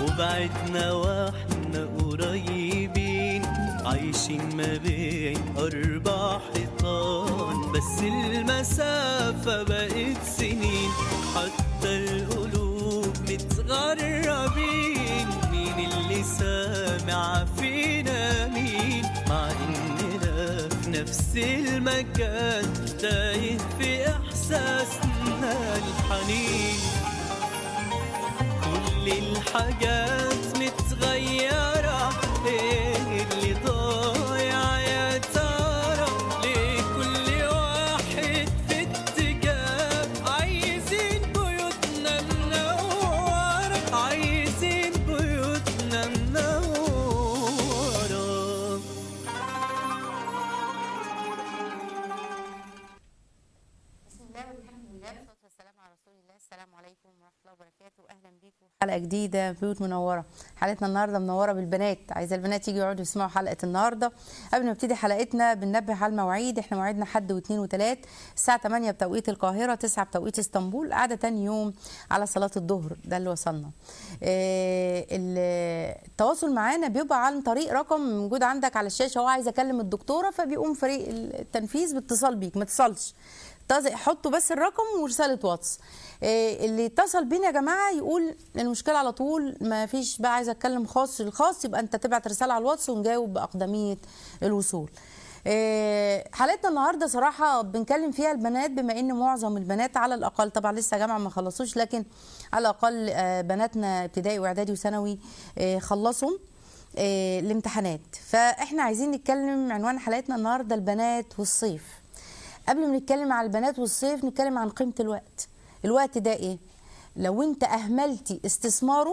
وبعدنا واحنا قريبين عايشين ما بين أربع حيطان بس المسافة بقت سنين حتى القلوب متغربين مين اللي سامع فينا مين مع إننا في نفس المكان تايه في إحساسنا الحنين كل الحاجات متغيرة ايه اللي ضايع يا ترى ليه كل واحد في اتجاه عايزين بيوتنا منورة عايزين بيوتنا منورة بسم الله والحمد لله والصلاه والسلام على رسول الله السلام عليكم ورحمه الله وبركاته اهلا بيكم حلقه جديده بيوت منوره حلقتنا النهارده منوره بالبنات عايزه البنات يجوا يقعدوا يسمعوا حلقه النهارده قبل ما نبتدي حلقتنا بننبه على المواعيد احنا مواعيدنا حد واثنين وثلاث الساعه 8 بتوقيت القاهره 9 بتوقيت اسطنبول قاعده تاني يوم على صلاه الظهر ده اللي وصلنا آه، ال- التواصل معانا بيبقى عن طريق رقم موجود عندك على الشاشه هو عايز اكلم الدكتوره فبيقوم فريق التنفيذ باتصال بيك ما اتصلش اتص- حطوا بس الرقم ورساله واتس إيه اللي اتصل بينا يا جماعه يقول المشكله على طول ما فيش بقى عايز اتكلم خاص للخاص يبقى انت تبعت رساله على الواتس ونجاوب باقدميه الوصول إيه، حلقتنا النهارده صراحه بنكلم فيها البنات بما ان معظم البنات على الاقل طبعا لسه جامعه ما خلصوش لكن على الاقل آه، بناتنا ابتدائي واعدادي وثانوي آه، خلصوا آه، الامتحانات فاحنا عايزين نتكلم عنوان حلقتنا النهارده البنات والصيف قبل ما نتكلم على البنات والصيف نتكلم عن قيمة الوقت الوقت ده ايه لو انت اهملتي استثماره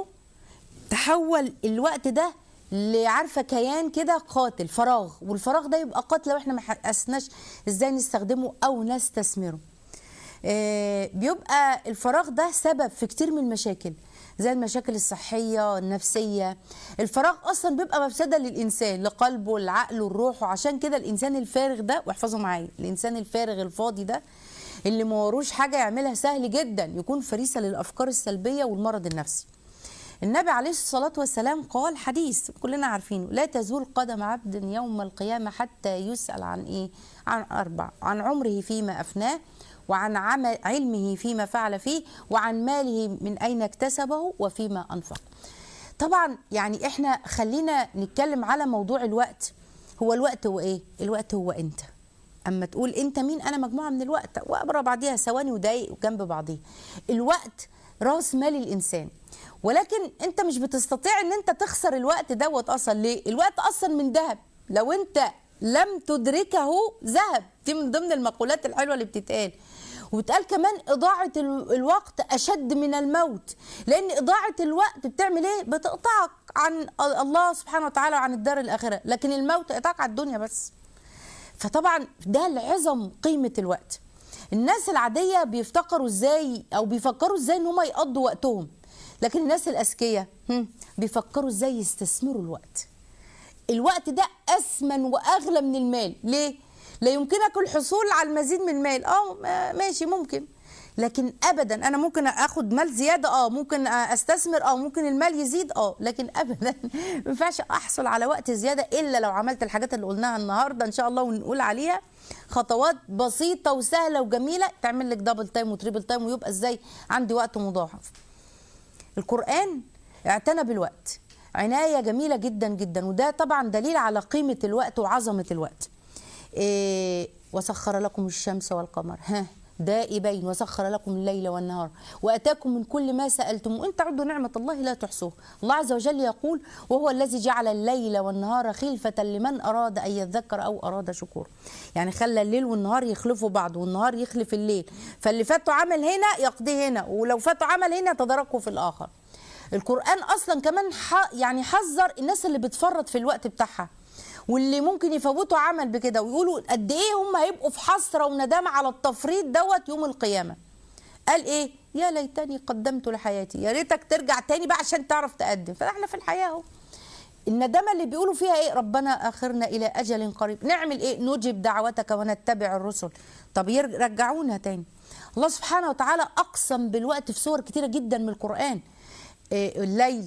تحول الوقت ده لعارفه كيان كده قاتل فراغ والفراغ ده يبقى قاتل لو احنا ما حسناش ازاي نستخدمه او نستثمره آه، بيبقى الفراغ ده سبب في كتير من المشاكل زي المشاكل الصحية النفسية الفراغ أصلا بيبقى مفسدة للإنسان لقلبه لعقله لروحه عشان كده الإنسان الفارغ ده واحفظوا معايا الإنسان الفارغ الفاضي ده اللي ما وروش حاجة يعملها سهل جدا يكون فريسة للأفكار السلبية والمرض النفسي النبي عليه الصلاة والسلام قال حديث كلنا عارفينه لا تزول قدم عبد يوم القيامة حتى يسأل عن إيه عن أربع عن عمره فيما أفناه وعن عمل علمه فيما فعل فيه وعن ماله من أين اكتسبه وفيما أنفق طبعا يعني احنا خلينا نتكلم على موضوع الوقت هو الوقت هو ايه الوقت هو انت اما تقول انت مين انا مجموعه من الوقت وابرا بعضيها ثواني ودقايق جنب بعضيها الوقت راس مال الانسان ولكن انت مش بتستطيع ان انت تخسر الوقت دوت اصلا ليه الوقت اصلا من ذهب لو انت لم تدركه ذهب دي من ضمن المقولات الحلوه اللي بتتقال وبتقال كمان إضاعة ال- الوقت أشد من الموت لأن إضاعة الوقت بتعمل إيه؟ بتقطعك عن الله سبحانه وتعالى وعن الدار الآخرة لكن الموت يقطعك على الدنيا بس فطبعا ده العظم قيمة الوقت الناس العادية بيفتكروا ازاي او بيفكروا ازاي ان هم يقضوا وقتهم لكن الناس الاذكياء هم، بيفكروا ازاي يستثمروا الوقت الوقت ده اثمن واغلى من المال ليه لا يمكنك الحصول على المزيد من المال اه ما- ماشي ممكن لكن ابدا انا ممكن اخد مال زياده اه ممكن استثمر اه ممكن المال يزيد اه لكن ابدا ما ينفعش احصل على وقت زياده الا لو عملت الحاجات اللي قلناها النهارده ان شاء الله ونقول عليها خطوات بسيطه وسهله وجميله تعمل لك دبل تايم وتريبل تايم ويبقى ازاي عندي وقت مضاعف القرآن اعتنى بالوقت عناية جميلة جدا جدا وده طبعا دليل على قيمة الوقت وعظمة الوقت إيه وسخر لكم الشمس والقمر ها دائبين وسخر لكم الليل والنهار واتاكم من كل ما سالتم وان تعدوا نعمه الله لا تحصوها الله عز وجل يقول وهو الذي جعل الليل والنهار خلفه لمن اراد ان يذكر او اراد شكور يعني خلى الليل والنهار يخلفوا بعض والنهار يخلف الليل فاللي فاته عمل هنا يقضيه هنا ولو فاته عمل هنا تداركه في الاخر القرآن أصلا كمان ح... يعني حذر الناس اللي بتفرط في الوقت بتاعها واللي ممكن يفوتوا عمل بكده ويقولوا قد ايه هم هيبقوا في حسره وندامه على التفريط دوت يوم القيامه قال ايه يا ليتني قدمت لحياتي يا ريتك ترجع تاني بقى عشان تعرف تقدم فاحنا في الحياه اهو الندامه اللي بيقولوا فيها ايه ربنا اخرنا الى اجل قريب نعمل ايه نجب دعوتك ونتبع الرسل طب يرج- رجعونا تاني الله سبحانه وتعالى اقسم بالوقت في سور كتيره جدا من القران إيه الليل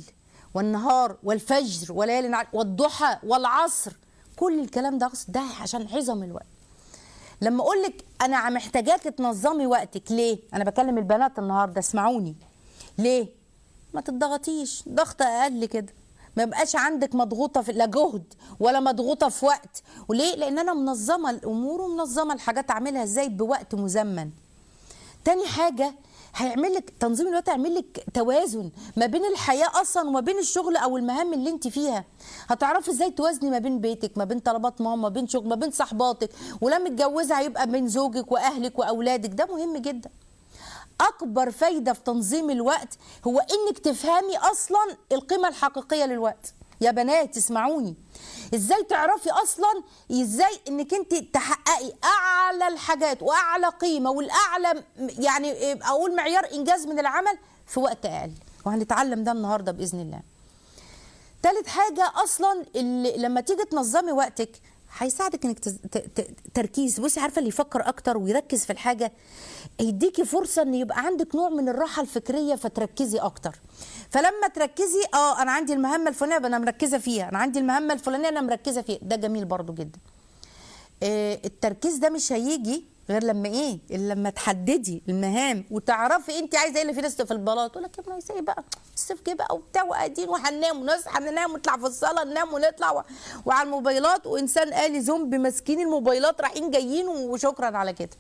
والنهار والفجر وليالي نع- والضحى والعصر كل الكلام ده أقصد ده عشان عظم الوقت لما اقول لك انا محتاجاك تنظمي وقتك ليه انا بكلم البنات النهارده اسمعوني ليه ما تضغطيش ضغط اقل كده ما يبقاش عندك مضغوطه في لا جهد ولا مضغوطه في وقت وليه لان انا منظمه الامور ومنظمه الحاجات اعملها ازاي بوقت مزمن تاني حاجه هيعمل لك تنظيم الوقت هيعمل لك توازن ما بين الحياه اصلا وما بين الشغل او المهام اللي انت فيها هتعرفي ازاي توازني ما بين بيتك ما بين طلبات ماما ما بين شغل ما بين صحباتك ولما متجوزه هيبقى بين زوجك واهلك واولادك ده مهم جدا اكبر فايده في تنظيم الوقت هو انك تفهمي اصلا القيمه الحقيقيه للوقت يا بنات اسمعوني ازاي تعرفي اصلا ازاي انك انت تحققي اعلى الحاجات واعلى قيمه والاعلى م- يعني اقول معيار انجاز من العمل في وقت اقل وهنتعلم ده النهارده باذن الله تالت حاجة أصلا اللي لما تيجي تنظمي وقتك هيساعدك انك تز... ت... ت... تركيز بصي عارفه اللي يفكر اكتر ويركز في الحاجه يديكي فرصه ان يبقى عندك نوع من الراحه الفكريه فتركزي اكتر فلما تركزي اه انا عندي المهمه الفلانيه يبقى انا مركزه فيها انا عندي المهمه الفلانيه انا مركزه فيها ده جميل برضو جدا آه، التركيز ده مش هيجي غير لما ايه إلا لما تحددي المهام وتعرفي انت عايزه ايه اللي في لسه في البلاط تقول لك يا ابني ايه بقى الصيف جه بقى وبتاع وقاعدين وهننام ونصحى ننام ونطلع في الصاله ننام ونطلع و... وعلى الموبايلات وانسان آلي زومبي ماسكين الموبايلات رايحين جايين وشكرا على كده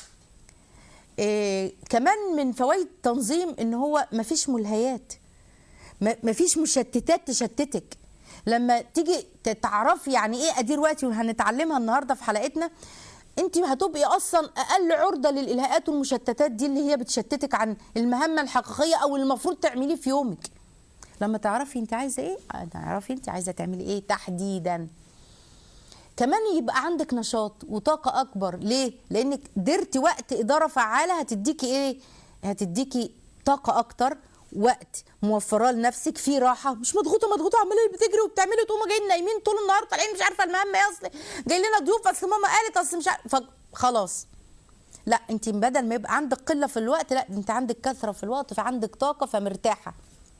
إيه كمان من فوائد تنظيم ان هو مفيش ملهيات ما- مفيش مشتتات تشتتك لما تيجي تعرفي يعني ايه ادير وقتي وهنتعلمها النهارده في حلقتنا انت هتبقي اصلا اقل عرضه للالهاءات والمشتتات دي اللي هي بتشتتك عن المهمه الحقيقيه او اللي المفروض تعمليه في يومك لما تعرفي انت عايزه ايه تعرفي انت عايزه تعملي ايه تحديدا كمان يبقى عندك نشاط وطاقة أكبر ليه؟ لأنك درتي وقت إدارة فعالة هتديكي إيه؟ هتديكي طاقة أكتر وقت موفراه لنفسك في راحه مش مضغوطه مضغوطه عماله بتجري وبتعملي تقوموا جايين نايمين طول النهار طالعين مش عارفه المهمه ايه اصل جاي لنا ضيوف اصل ماما قالت اصل مش عارفه خلاص لا انت بدل ما يبقى عندك قله في الوقت لا انت عندك كثره في الوقت فعندك طاقه فمرتاحه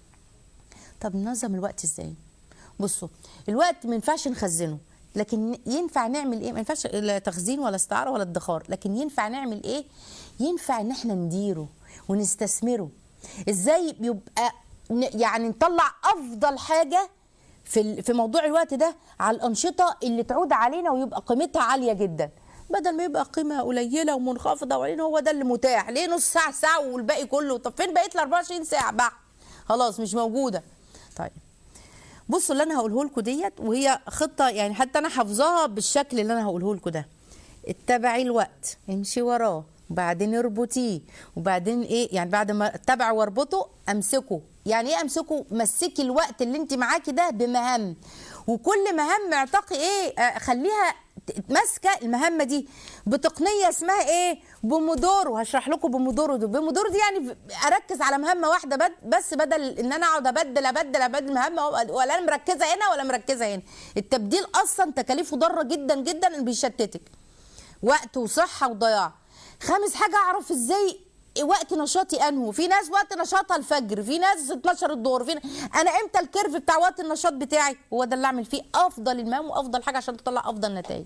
طب ننظم الوقت ازاي بصوا الوقت ما ينفعش نخزنه لكن ينفع نعمل ايه ما ينفعش لا تخزين ولا استعاره ولا ادخار لكن ينفع نعمل ايه ينفع ان احنا نديره ونستثمره ازاي يبقى ن- يعني نطلع افضل حاجه في ال- في موضوع الوقت ده على الانشطه اللي تعود علينا ويبقى قيمتها عاليه جدا بدل ما يبقى قيمه قليله ومنخفضه وبعدين هو ده اللي متاح ليه نص ساعه ساعه والباقي كله طب فين بقيه ال 24 ساعه بقى خلاص مش موجوده طيب بصوا اللي انا هقوله لكم ديت وهي خطه يعني حتى انا حافظاها بالشكل اللي انا هقوله لكم ده اتبعي الوقت امشي وراه وبعدين اربطيه وبعدين ايه يعني بعد ما اتبع واربطه امسكه يعني ايه امسكه مسكي الوقت اللي انت معاكي ده بمهام وكل مهام اعتقي ايه آه، خليها ت- ماسكه المهمه دي بتقنيه اسمها ايه بومودورو هشرح لكم بومودورو دي بومودورو دي يعني ب- اركز على مهمه واحده بد- بس بدل ان انا اقعد ابدل ابدل ابدل مهمه ولا انا مركزه هنا ولا مركزه هنا التبديل اصلا تكاليفه ضاره جدا جدا إن بيشتتك وقت وصحه وضياع خامس حاجه اعرف ازاي وقت نشاطي انهو في ناس وقت نشاطها الفجر في ناس 12 الظهر في ن- انا امتى الكيرف بتاع وقت النشاط بتاعي هو ده اللي اعمل فيه افضل المهام وافضل حاجه عشان تطلع افضل نتائج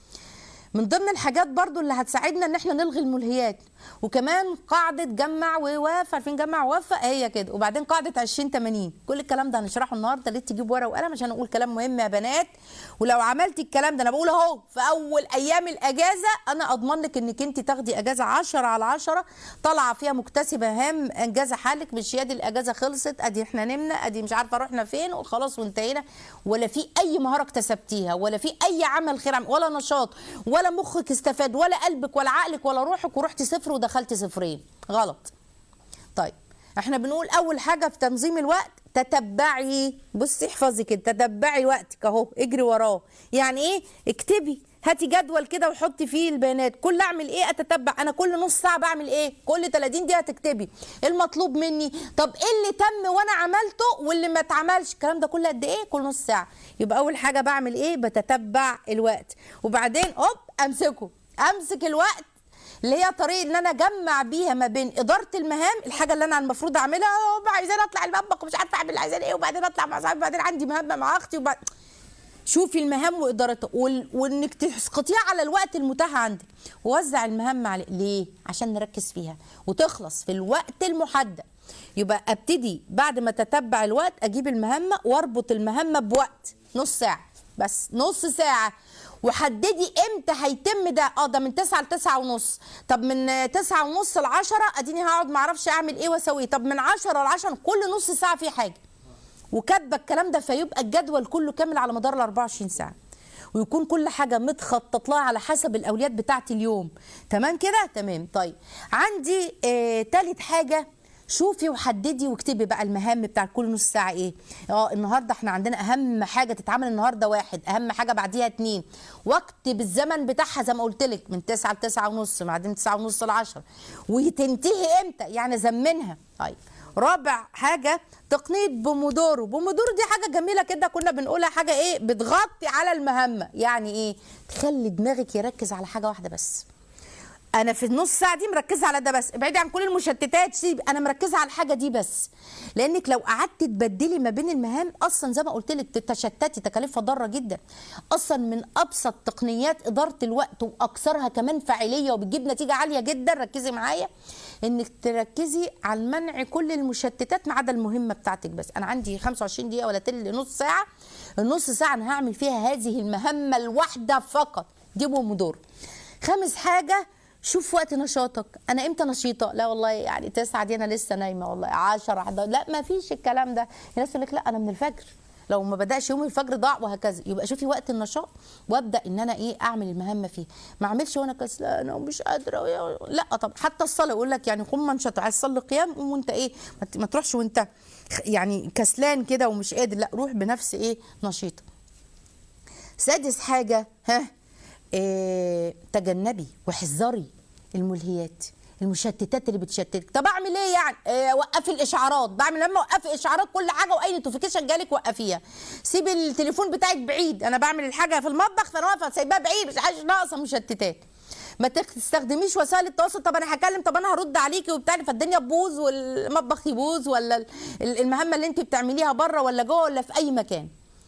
من ضمن الحاجات برضو اللي هتساعدنا ان احنا نلغي الملهيات وكمان قاعده جمع ووافق عارفين جمع ووفق هي كده وبعدين قاعده 20 80 كل الكلام ده هنشرحه النهارده ليه تجيب ورقه وقلم عشان اقول كلام مهم يا بنات ولو عملت الكلام ده انا بقول اهو في اول ايام الاجازه انا اضمن لك انك انت تاخدي اجازه 10 على 10 طالعه فيها مكتسبه هام انجاز حالك مش يا دي الاجازه خلصت ادي احنا نمنا ادي مش عارفه رحنا فين وخلاص وانتهينا ولا في اي مهاره اكتسبتيها ولا في اي عمل خير عم ولا نشاط ولا مخك استفاد ولا قلبك ولا عقلك ولا روحك ورحتي صفر ودخلتي صفرين غلط طيب احنا بنقول اول حاجه في تنظيم الوقت تتبعي بصي احفظي كده تتبعي وقتك اهو اجري وراه يعني ايه اكتبي هاتي جدول كده وحطي فيه البيانات كل اعمل ايه اتتبع انا كل نص ساعه بعمل ايه كل 30 دقيقه تكتبي إيه المطلوب مني طب ايه اللي تم وانا عملته واللي ما اتعملش الكلام ده كله قد ايه كل نص ساعه يبقى اول حاجه بعمل ايه بتتبع الوقت وبعدين هوب امسكه امسك الوقت اللي هي طريقه ان انا اجمع بيها ما بين اداره المهام الحاجه اللي انا المفروض اعملها أه، عايزين اطلع المطبخ ومش عارفه اعمل عايزين ايه وبعدين اطلع مع صاحبي وبعدين عندي مهمه مع اختي وبعد... شوفي المهام وادارتها وال... وانك تسقطيها على الوقت المتاح عندك ووزع المهام على ليه عشان نركز فيها وتخلص في الوقت المحدد يبقى ابتدي بعد ما تتبع الوقت اجيب المهمه واربط المهمه بوقت نص ساعه بس نص ساعه وحددي امتى هيتم ده اه ده من 9 ل 9 ونص طب من 9 ونص ل 10 اديني هقعد ما اعرفش اعمل ايه واسوي طب من 10 ل 10 كل نص ساعه في حاجه وكاتبه الكلام ده فيبقى الجدول كله كامل على مدار ال 24 ساعه ويكون كل حاجه متخطط لها على حسب الاولويات بتاعت اليوم تمام كده تمام طيب عندي آه تالت حاجه شوفي وحددي واكتبي بقى المهام بتاع كل نص ساعه ايه اه النهارده احنا عندنا اهم حاجه تتعمل النهارده واحد اهم حاجه بعديها اتنين واكتب الزمن بتاعها زي ما قلت لك من 9 ل 9 ونص بعدين 9 ونص ل 10 وتنتهي امتى يعني زمنها طيب رابع حاجة تقنية بومودورو بومودورو دي حاجة جميلة كده كنا بنقولها حاجة ايه بتغطي على المهمة يعني ايه تخلي دماغك يركز على حاجة واحدة بس انا في النص ساعه دي مركزه على ده بس ابعدي عن كل المشتتات سيب انا مركزه على الحاجه دي بس لانك لو قعدت تبدلي ما بين المهام اصلا زي ما قلت لك تتشتتي تكاليفها ضاره جدا اصلا من ابسط تقنيات اداره الوقت واكثرها كمان فاعليه وبتجيب نتيجه عاليه جدا ركزي معايا انك تركزي على منع كل المشتتات ما عدا المهمه بتاعتك بس انا عندي 25 دقيقه ولا تل نص ساعه النص ساعه انا هعمل فيها هذه المهمه الواحده فقط دي بومودور خامس حاجه شوف وقت نشاطك انا امتى نشيطه لا والله يعني تسعة دي انا لسه نايمه والله 10 11 لا ما فيش الكلام ده الناس تقول لك لا انا من الفجر لو ما بداش يوم الفجر ضاع وهكذا يبقى شوفي وقت النشاط وابدا ان انا ايه اعمل المهمه فيه ما اعملش وانا كسلانه ومش قادره ويا- لا طب حتى الصلاه يقول لك يعني قم منشط عايز تصلي قيام قوم وانت ايه ما ت- ما تروحش وانت خ- يعني كسلان كده ومش قادر لا روح بنفس ايه نشيطه سادس حاجة ها إيه تجنبي واحذري الملهيات المشتتات اللي بتشتتك طب اعمل ايه يعني إيه وقفي الاشعارات بعمل لما وقفي اشعارات كل حاجه واي نوتيفيكيشن جالك وقفيها سيبي التليفون بتاعك بعيد انا بعمل الحاجه في المطبخ فانا واقفه سايباها بعيد مش عايز ناقصه مشتتات ما تستخدميش وسائل التواصل طب انا هكلم طب انا هرد عليكي وبتاع فالدنيا تبوظ والمطبخ يبوظ ولا ال- المهمه اللي انت بتعمليها بره ولا جوه ولا في اي مكان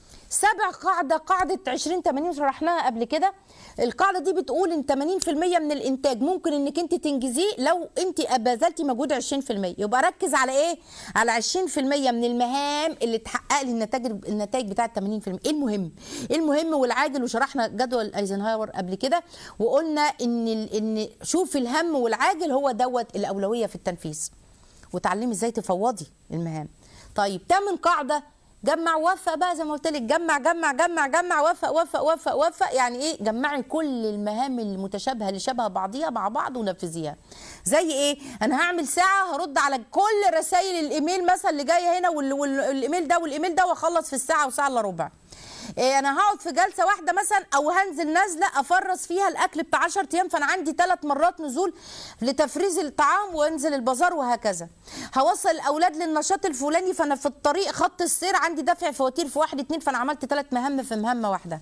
سبع قاعدة قاعدة 20 80 شرحناها قبل كده القاعدة دي بتقول ان 80% من الانتاج ممكن انك انت تنجزيه لو انت بذلتي مجهود 20% يبقى ركز على ايه على 20% من المهام اللي تحقق لي النتائج النتائج بتاعه 80% ايه المهم ايه المهم والعاجل وشرحنا جدول ايزنهاور قبل كده وقلنا ان ال- ان شوف الهم والعاجل هو دوت الاولوية في التنفيذ وتعلمي ازاي تفوضي المهام طيب تامن قاعده جمع وفق بقى زي ما قلت لك جمع جمع جمع جمع وفق وفق وفق وفق يعني ايه جمعي كل المهام المتشابهه اللي شبه بعضيها مع بعض ونفذيها زي ايه انا هعمل ساعه هرد على كل رسائل الايميل مثلا اللي جايه هنا وال- وال- والايميل ده والايميل ده واخلص في الساعه وساعه الا ربع إيه انا هقعد في جلسه واحده مثلا او هنزل نازله افرز فيها الاكل بتاع 10 ايام فانا عندي ثلاث مرات نزول لتفريز الطعام وانزل البازار وهكذا هوصل الاولاد للنشاط الفلاني فانا في الطريق خط السير عندي دفع فواتير في واحد اتنين فانا عملت ثلاث مهام في مهمه واحده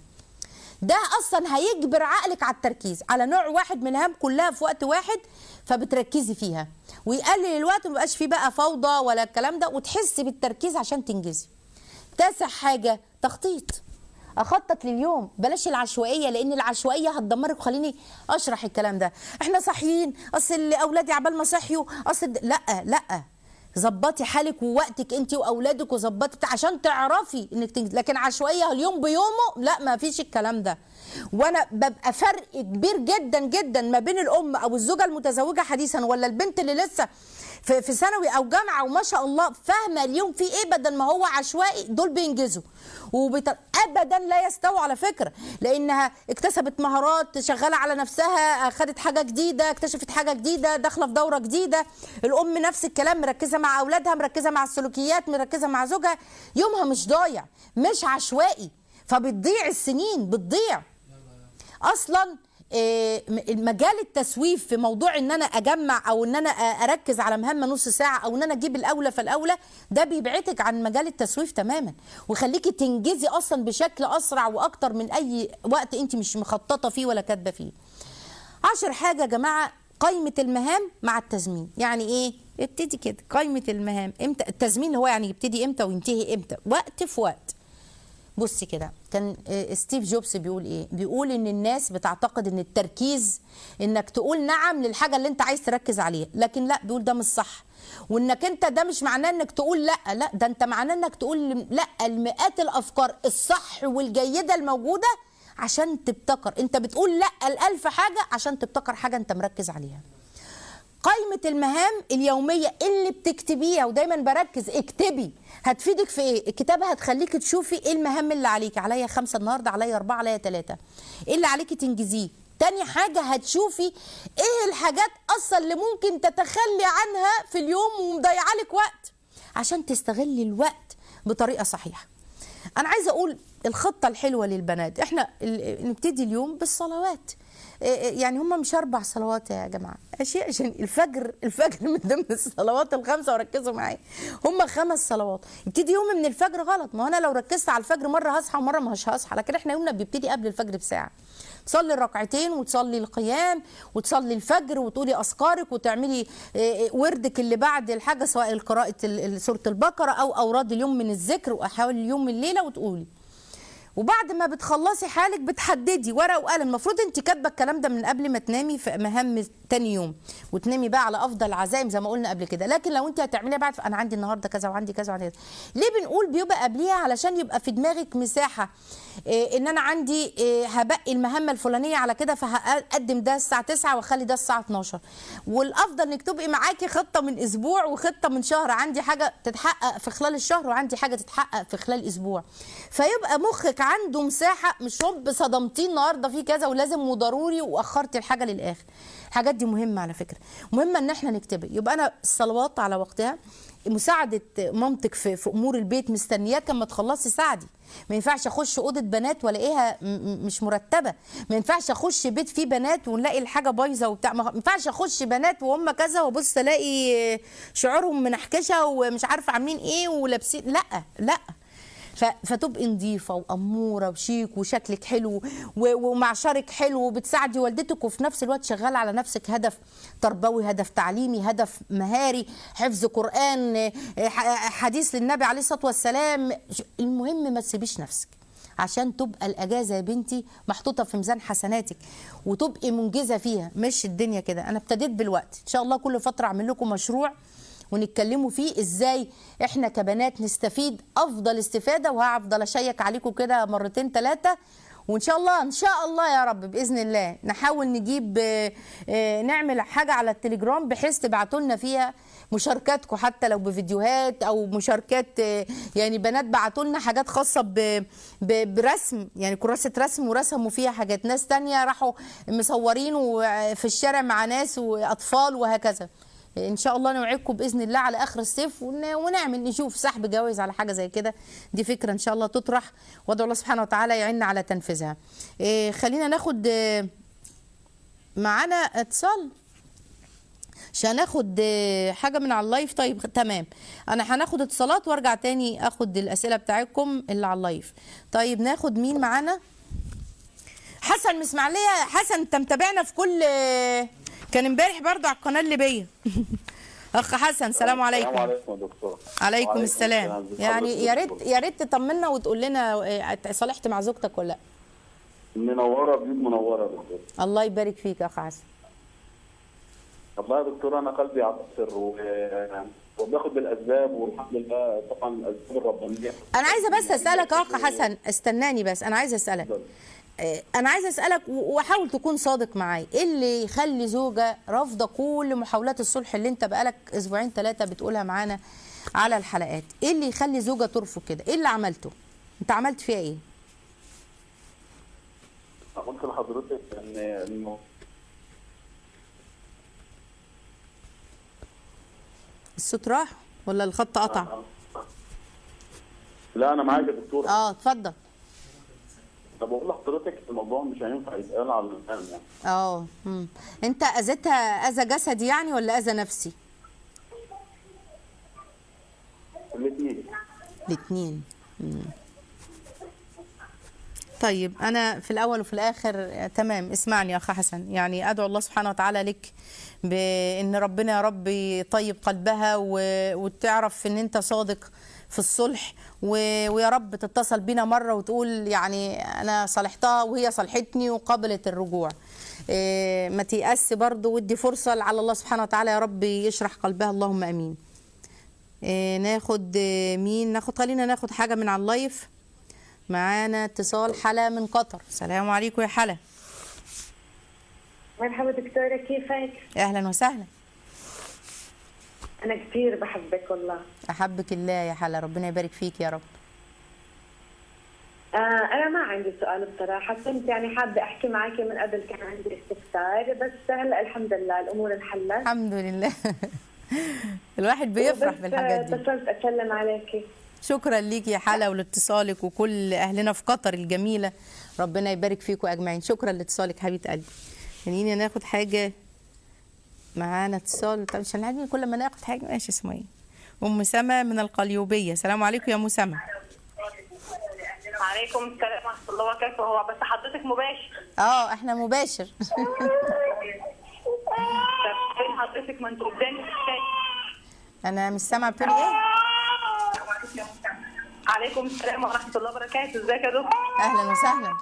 ده اصلا هيجبر عقلك على التركيز على نوع واحد من المهام كلها في وقت واحد فبتركزي فيها ويقلل الوقت ومبقاش فيه بقى فوضى ولا الكلام ده وتحسي بالتركيز عشان تنجزي تاسع حاجه تخطيط اخطط لليوم بلاش العشوائيه لان العشوائيه هتدمرك خليني اشرح الكلام ده احنا صاحيين اصل اولادي عبال ما صحيوا اصل لا لا ظبطي حالك ووقتك انت واولادك وظبطي عشان تعرفي انك تنجز لكن عشوائيه اليوم بيومه لا ما فيش الكلام ده وانا ببقى فرق كبير جدا جدا ما بين الام او الزوجه المتزوجه حديثا ولا البنت اللي لسه في في ثانوي او جامعه وما شاء الله فاهمه اليوم في ايه بدل ما هو عشوائي دول بينجزوا وبت... ابدا لا يستووا على فكره لانها اكتسبت مهارات شغاله على نفسها خدت حاجه جديده اكتشفت حاجه جديده داخله في دوره جديده الام نفس الكلام مركزه مع اولادها مركزه مع السلوكيات مركزه مع زوجها يومها مش ضايع مش عشوائي فبتضيع السنين بتضيع اصلا آه، م- مجال التسويف في موضوع ان انا اجمع او ان انا آه، اركز على مهمه نص ساعه او ان انا اجيب الاولى فالاولى ده بيبعدك عن مجال التسويف تماما ويخليكي تنجزي اصلا بشكل اسرع واكتر من اي وقت انت مش مخططه فيه ولا كاتبه فيه عشر حاجه يا جماعه قائمه المهام مع التزمين يعني ايه ابتدي كده قائمه المهام امتى التزمين اللي هو يعني يبتدي امتى وينتهي امتى وقت في وقت بصي كده كان آه، ستيف جوبز بيقول ايه بيقول ان الناس بتعتقد ان التركيز انك تقول نعم للحاجه اللي انت عايز تركز عليها لكن لا بيقول ده مش صح وانك انت ده مش معناه انك تقول لا لا ده انت معناه انك تقول لا المئات الافكار الصح والجيده الموجوده عشان تبتكر انت بتقول لا الالف حاجه عشان تبتكر حاجه انت مركز عليها قائمة المهام اليومية اللي بتكتبيها ودايما بركز اكتبي هتفيدك في ايه؟ الكتابة هتخليك تشوفي ايه المهام اللي عليك عليا خمسة النهاردة عليا أربعة عليا ثلاثة ايه اللي عليك تنجزيه تاني حاجة هتشوفي ايه الحاجات اصلا اللي ممكن تتخلي عنها في اليوم ومضيعة لك وقت عشان تستغلي الوقت بطريقة صحيحة انا عايزه اقول الخطه الحلوه للبنات احنا ال- نبتدي اليوم بالصلوات إيه- إيه يعني هم مش اربع صلوات يا جماعه اشياء عشان الفجر الفجر من ضمن الصلوات الخمسه وركزوا معايا هم خمس صلوات يبتدي يومي من الفجر غلط ما هو انا لو ركزت على الفجر مره هصحى ومره مش هصحى لكن احنا يومنا بيبتدي قبل الفجر بساعه تصلي الركعتين وتصلي القيام وتصلي الفجر وتقولي اذكارك وتعملي إيه، إيه، وردك اللي بعد الحاجه سواء قراءه ال- ال- سوره البقره او اوراد اليوم من الذكر واحوال اليوم من الليله وتقولي وبعد ما بتخلصي حالك بتحددي ورقه وقلم المفروض انت كاتبه الكلام ده من قبل ما تنامي في مهام تاني يوم وتنامي بقى على افضل عزائم زي ما قلنا قبل كده لكن لو انت هتعمليها بعد انا عندي النهارده كذا وعندي كذا وعندي كذا ليه بنقول بيبقى قبليها علشان يبقى في دماغك مساحه إيه ان انا عندي إيه هبقي المهمه الفلانيه على كده فهقدم ده الساعه 9 واخلي ده الساعه 12 والافضل انك تبقي معاكي خطه من اسبوع وخطه من شهر عندي حاجه تتحقق في خلال الشهر وعندي حاجه تتحقق في خلال اسبوع فيبقى مخك عنده مساحه مش هوب صدمتيه النهارده في كذا ولازم وضروري واخرت الحاجه للاخر الحاجات دي مهمه على فكره مهمه ان احنا نكتبها يبقى انا الصلوات على وقتها مساعده مامتك في, في امور البيت مستنياك اما تخلصي ساعدي ما ينفعش اخش اوضه بنات والاقيها م- م- مش مرتبه ما ينفعش اخش بيت فيه بنات ونلاقي الحاجه بايظه وبتاع ما ينفعش اخش بنات وهم كذا وابص الاقي شعورهم منحكشه ومش عارفه عاملين ايه ولابسين لا لا ف- فتبقي نظيفه واموره وشيك وشكلك حلو و- ومعشرك حلو وبتساعدي والدتك وفي نفس الوقت شغاله على نفسك هدف تربوي هدف تعليمي هدف مهاري حفظ قران آه، ح- حديث للنبي عليه الصلاه والسلام ش- المهم ما تسيبيش نفسك عشان تبقى الاجازه يا بنتي محطوطه في ميزان حسناتك وتبقي منجزه فيها مش الدنيا كده انا ابتديت بالوقت ان شاء الله كل فتره اعمل لكم مشروع ونتكلموا فيه ازاي احنا كبنات نستفيد افضل استفاده وهفضل اشيك عليكم كده مرتين ثلاثه وان شاء الله ان شاء الله يا رب باذن الله نحاول نجيب آه، آه، نعمل حاجه على التليجرام بحيث تبعتوا لنا فيها مشاركاتكم حتى لو بفيديوهات او مشاركات آه، يعني بنات بعتوا لنا حاجات خاصه ب- ب- برسم يعني كراسه رسم ورسموا فيها حاجات ناس تانية راحوا مصورين و- في الشارع مع ناس واطفال وهكذا ان شاء الله نوعدكم باذن الله على اخر الصيف ون- ونعمل نشوف سحب جوائز على حاجه زي كده دي فكره ان شاء الله تطرح وادعو الله سبحانه وتعالى يعيننا على تنفيذها إيه خلينا ناخد آه، معانا اتصال عشان ناخد آه، حاجه من على اللايف طيب تمام انا هناخد اتصالات وارجع تاني اخد الاسئله بتاعتكم اللي على اللايف طيب ناخد مين معانا حسن من اسماعيليه حسن انت متابعنا في كل آه، كان امبارح برضو على القناه الليبيه اخ حسن سلام عليكم السلام عليكم يا دكتور عليكم وعليكم السلام ازي يعني حضرتك يا يا ريت دكتور؟ يا ريت تطمنا وتقول لنا آه، صالحت مع زوجتك ولا لا منوره بيوت منوره يا دكتور الله يبارك فيك يا اخ حسن والله يا دكتور انا قلبي عطر و... وباخد بالاسباب والحمد لله طبعا الاسباب الربانيه انا عايزه بس اسالك يا اخ حسن استناني بس انا عايزه اسالك آه، انا عايزه اسالك و- وحاول تكون صادق معايا ايه اللي يخلي زوجه رافضه كل محاولات الصلح اللي انت بقالك اسبوعين ثلاثه بتقولها معانا على الحلقات ايه اللي يخلي زوجه ترفض كده ايه اللي عملته انت عملت فيها ايه قلت لحضرتك ان انه الصوت راح ولا الخط قطع لا انا معاك يا دكتور اه اتفضل طب بقول لحضرتك الموضوع مش هينفع يتقال على الان يعني اه مم. انت اذيتها اذى جسدي يعني ولا اذى نفسي الاثنين الاثنين طيب انا في الاول وفي الاخر آه، تمام اسمعني يا اخ حسن يعني ادعو الله سبحانه وتعالى لك بان ربنا يا رب يطيب قلبها و... وتعرف ان انت صادق في الصلح و... ويا رب تتصل بينا مره وتقول يعني انا صالحتها وهي صالحتني وقبلت الرجوع إيه، ما تيأس برضه ودي فرصه على الله سبحانه وتعالى يا رب يشرح قلبها اللهم امين إيه، ناخد آه، مين ناخد خلينا ناخد حاجه من على اللايف معانا اتصال حلا من قطر السلام عليكم يا حلا مرحبا دكتورة كيفك؟ اهلا وسهلا أنا كثير بحبك والله احبك الله يا حلا ربنا يبارك فيك يا رب آه أنا ما عندي سؤال بصراحة كنت يعني حابة أحكي معك من قبل كان عندي استفسار بس هلا الحمد لله الأمور انحلت الحمد لله الواحد بيفرح بس، بالحاجات آه، دي اتصلت أسلم عليكي شكرا ليك يا حلا ولاتصالك وكل اهلنا في قطر الجميله ربنا يبارك فيكم اجمعين شكرا لاتصالك حبيبه قلبي خلينا ناخد حاجه معانا اتصال طب مش هنعجبني كل ما ناخد حاجه ماشي اسمها ايه ام سما من القليوبيه السلام عليكم يا ام سما وعليكم السلام ورحمة الله وبركاته هو بس حضرتك مباشر اه احنا مباشر طب فين حضرتك ما انتوا قدامي في الشاي انا مش سامعه بتقولي ايه عليكم السلام ورحمة الله وبركاته ازيك يا دكتور اهلا وسهلا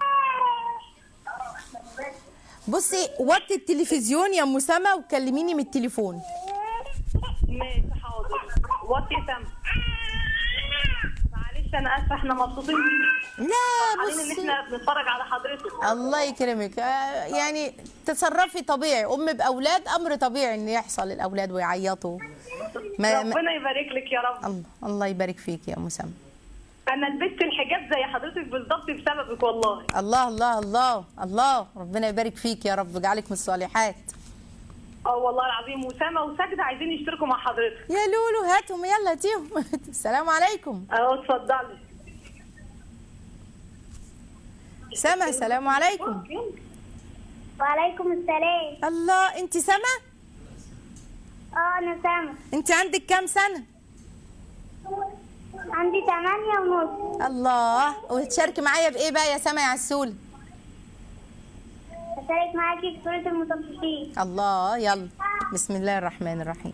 بصي وطي التلفزيون يا ام سما وكلميني من التليفون ماشي حاضر وطي سم معلش انا اسفه احنا مبسوطين لا عارفين ان بصي احنا بنتفرج على حضرتك الله يكرمك آه، يعني تصرفي طبيعي ام باولاد امر طبيعي ان يحصل الاولاد ويعيطوا ما ما ربنا يبارك لك يا رب الله الله يبارك فيك يا ام سما انا لبست الحجاب زي حضرتك بالظبط بسببك والله الله الله الله الله ربنا يبارك فيك يا رب يجعلك من الصالحات اه والله العظيم وسامة وساجدة عايزين يشتركوا مع حضرتك يا لولو هاتهم يلا هاتيهم السلام عليكم اهو اتفضلي سما السلام عليكم وعليكم السلام الله انت سما اه انا سامة انت عندك كام سنه عندي تمانية ونص الله وتشاركي معايا بايه بقى يا سما يا عسول هشارك معاكي في سورة المطففين الله يلا بسم الله الرحمن الرحيم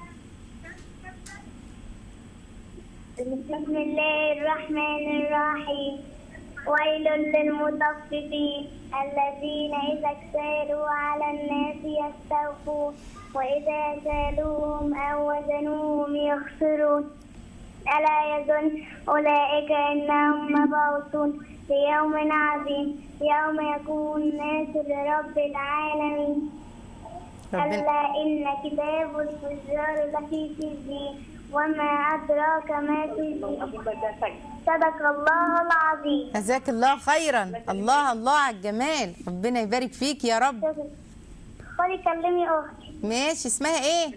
بسم الله الرحمن الرحيم ويل للمطففين الذين إذا اكتالوا على الناس يستوفون وإذا كالوهم أو وزنوهم يخسرون ألا يظن أولئك أنهم مبعوثون ليوم عظيم يوم يكون الناس لرب العالمين ربنا ألا إن كتاب الفجار لفي سجين وما أدراك ما سجين صدق الله العظيم جزاك الله خيرا الله الله على الجمال ربنا يبارك فيك يا رب خدي كلمي أختي ماشي اسمها ايه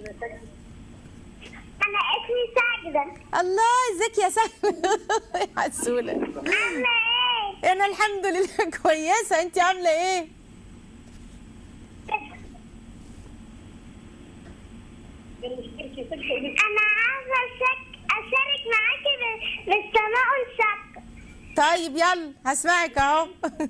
أنا اسمي ساجدة الله ازيك يا سما يا عسوله عاملة إيه؟ انا الحمد لله كويسه انت عامله ايه أنا عايزة أشك- أشارك معاكي بال- بالسماء والشك طيب يلا هسمعك اهو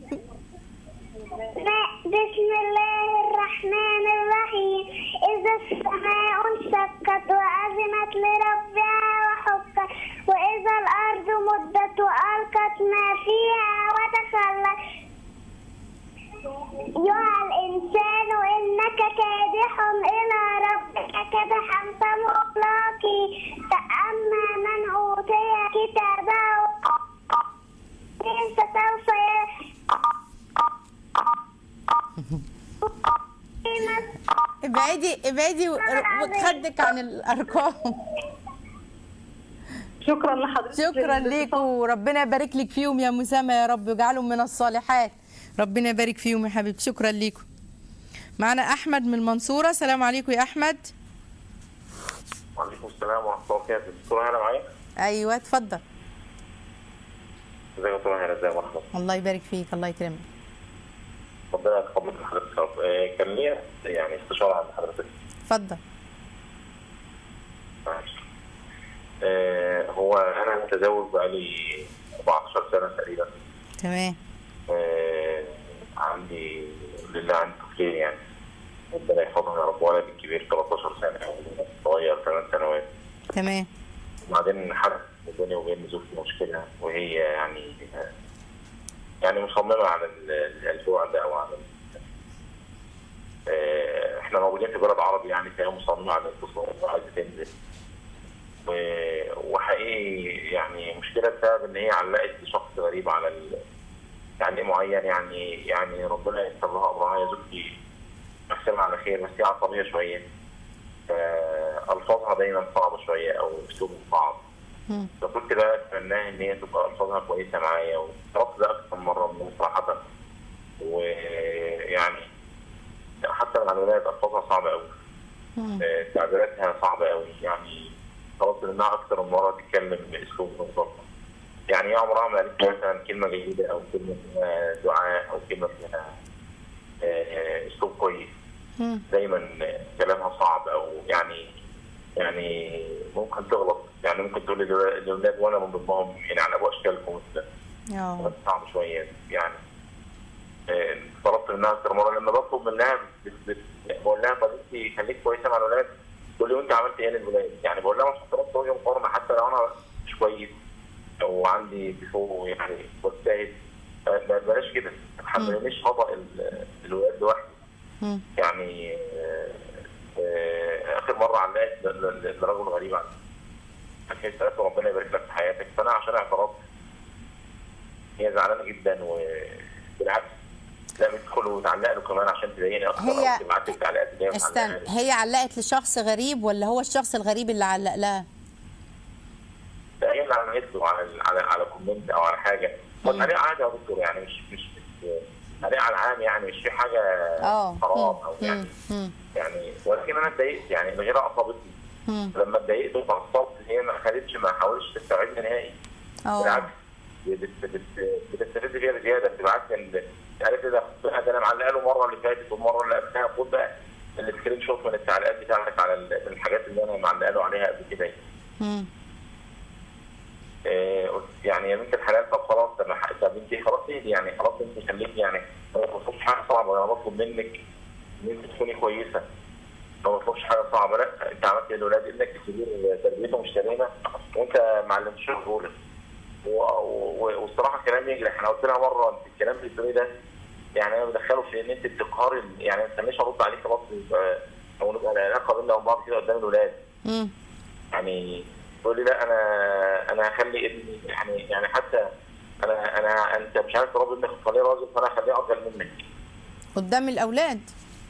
بسم الله الرحمن الرحيم إذا السماء انشقت وأذنت لربها وحقت وإذا الأرض مدت وألقت ما فيها وتخلت أيها الإنسان إنك كادح إلى ربك كدحا فملاقي فأما من أوتي كتابه فسوف ي- ابعدي ابعدي و- وخدك عن الارقام شكرا لحضرتك شكرا ليكم وربنا يبارك لك فيهم يا مسامة يا رب ويجعلهم من الصالحات ربنا يبارك فيهم يا حبيبتي شكرا ليكم معنا احمد من المنصوره السلام عليكم يا احمد وعليكم السلام ورحمة الله وبركاته دكتورة هلا معايا ايوه اتفضل ازيك يا دكتورة هلا ازي مرحبا الله يبارك فيك الله يكرمك ربنا يتقبل من حضرتك يا رب آه، كان ليا يعني استشارة عند حضرتك اتفضل معلش. آه، هو أنا متزوج بقالي 14 سنة تقريبا تمام آه، عندي لله عندي طفلين يعني ربنا يحفظهم يا رب ولد الكبير 13 سنه صغير 8 سنوات تمام وبعدين حدث بيني وبين زوجتي مشكله وهي يعني يعني مصممه على ال- البعد او على ال- آه، احنا موجودين في بلد عربي يعني فهي مصممه على الانفصال وعايزه تنزل و- وحقيقي يعني مشكله بسبب ان هي علقت لشخص غريب على ال... يعني معين يعني يعني ربنا ييسر لها امرها يا زوجتي محسنة على خير بس هي عصبيه شويه آه، الفاظها دايما صعبه شويه او اسلوبها صعب مم. فكنت بقى اتمناها ان هي تبقى الفاظها كويسه معايا وطلبت ده اكثر من مره من صراحه ويعني حتى مع الولاد الفاظها صعبه قوي مم. آه، تعبيراتها صعبه قوي يعني طلبت منها اكثر من مره تتكلم باسلوب منظم يعني هي عمرها ما قالت لي مثلا كلمه جيده او كلمه فيها دعاء او كلمه فيها آه، اسلوب كويس مم. دايما كلامها صعب او يعني يعني ممكن تغلط يعني ممكن تقول للو- للاولاد وانا من ضمنهم يعني على ابو اشكالكم بس اه صعب شويه يعني آه، طلبت منها اكتر مره لما بطلب منها بت- بت- بقول لها طب انت خليك كويسه مع الولاد تقول لي وانت عملت ايه للولاد يعني بقول لها ما تحطش وجه مقارنه حتى لو انا مش كويس او عندي ديفو يعني مجتهد آه، ما بلاش كده ما تحملنيش خطا ال- الولاد لوحدي مم. يعني آه، آه، اخر مره علقت ل- ل- لرجل غريب عني كانت سالته ربنا يبارك لك في حياتك فانا عشان اعترضت هي زعلانه جدا وبالعكس لا بتدخل وتعلق له كمان عشان تضايقني اكتر هي- او تبعت لي التعليقات اللي هي استنى معلقها لي. هي علقت لشخص غريب ولا هو الشخص الغريب اللي علق لها لا هي اللي عملت له على على على كومنت او على حاجه هو تعليق عادي يا دكتور يعني مش مش مش تعليق على العام يعني مش في حاجه اه حرام مم. او يعني مم. مم. يعني ولكن انا اتضايقت يعني الغيره اصابتني مم. لما اتضايقت واتعصبت هي ما خدتش ما حاولتش تستوعبني نهائي اه بالعكس بت- بت- بتستفز فيها بزياده بتبعت لي ال- قالت لي ده خد ده انا معلقه له المره اللي فاتت والمره اللي قبلها خد بقى السكرين شوت من التعليقات بتاعتك على ال- الحاجات اللي انا معلقه له عليها قبل كده مم. آه، قلت يعني يا بنت الحلال طب خلاص طب ما ح- طب انت خلاص اهدي يعني خلاص انت خليكي يعني ما بطلبش حاجه صعبه انا بطلب منك ان انت تكوني كويسه ما بطلبش حاجه صعبه لا انت عملت للاولاد ابنك الكبير تربيته مش سليمه وانت ما علمتش رجوله و- و- والصراحه الكلام يجرح انا قلت لها مره انت الكلام اللي بتقوليه ده يعني انا بدخله في ان انت بتقهري ال- يعني ما تستنيش ارد عليك خلاص يبقى- او نبقى العلاقه بيننا وبين بعض كده قدام الولاد مم. يعني تقول لي لا انا انا هخلي ابني يعني يعني حتى انا انا انت مش عارف تربي ابنك تخليه راجل فانا هخليه افضل منك قدام الاولاد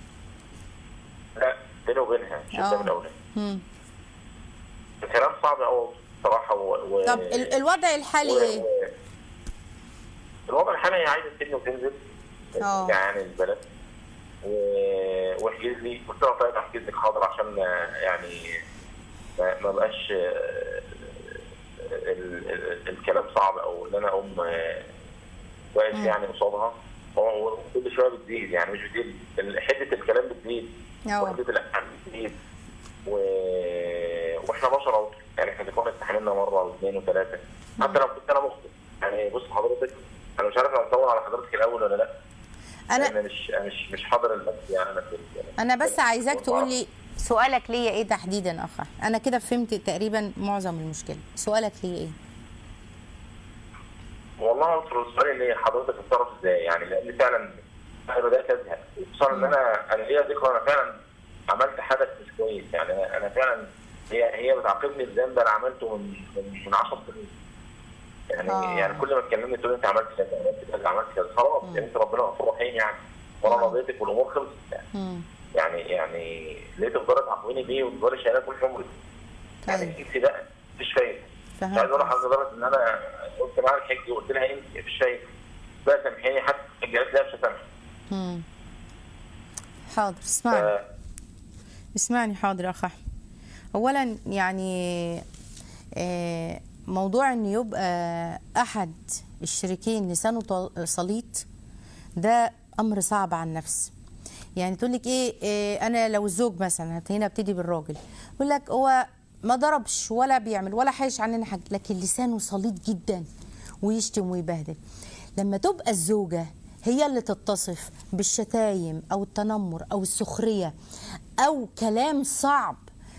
لا بيني وبينها مش قدام آه. الاولاد مم. الكلام صعب قوي بصراحه و... و... طب ال- الوضع الحالي و- ايه و- الوضع الحالي هي عايزه تسيبني وتنزل آه. يعني البلد و- واحجز لي قلت لها طيب احجز لك حاضر عشان آه، يعني ما ما بقاش آه، ال- ال- الكلام صعب او ان انا اقوم آه، واقف يعني قصادها هو هو كل شويه بتزيد يعني مش بتزيد ال- حده الكلام بتزيد اه وحده الاحكام بتزيد و... واحنا بشر اهو يعني احنا بنكون استحملنا مره واثنين وثلاثه حتى لو كنت انا مخطئ يعني بص حضرتك انا مش عارف اطول على حضرتك الاول ولا لا انا لان مش أنا مش مش حاضر البث يعني انا في انا بس عايزاك تقول لي سؤالك ليا ايه تحديدا اخ أحمد؟ انا كده فهمت تقريبا معظم المشكله سؤالك ليا ايه والله اصل السؤال اللي حضرتك بتتصرف ازاي يعني لان فعلا انا بدات ازهق خصوصا ان انا انا ليا ذكرى انا فعلا عملت حدث مش كويس يعني انا انا فعلا هي هي بتعاقبني بذنب انا عملته من من من 10 سنين يعني آه. يعني كل ما تكلمني تقول انت عملت كذا عملت كذا عملت كذا خلاص يعني انت ربنا غفور رحيم يعني وانا رضيتك والامور خلصت يعني مم. يعني يعني ليه تفضلي تعاقبيني بيه وتفضلي شايلاه كل عمرك يعني طيب انت بقى مفيش فايده مش عايز اقول فهمت لحضرتك ان انا قلت معاها الحج وقلت لها انت مفيش فايده بقى سامحيني حتى الجهاز لا مش هسامحك مم. حاضر اسمعني ف- اسمعني حاضر يا اخ احمد اولا يعني آه، موضوع ان يبقى احد الشريكين لسانه طل- سليط ده امر صعب على النفس يعني تقول لك ايه, إيه انا لو الزوج مثلا هنا ابتدي بالراجل يقول لك هو ما ضربش ولا بيعمل ولا حايش عننا حاجه لكن لسانه سليط جدا ويشتم ويبهدل لما تبقى الزوجه هي اللي تتصف بالشتايم او التنمر او السخريه او كلام صعب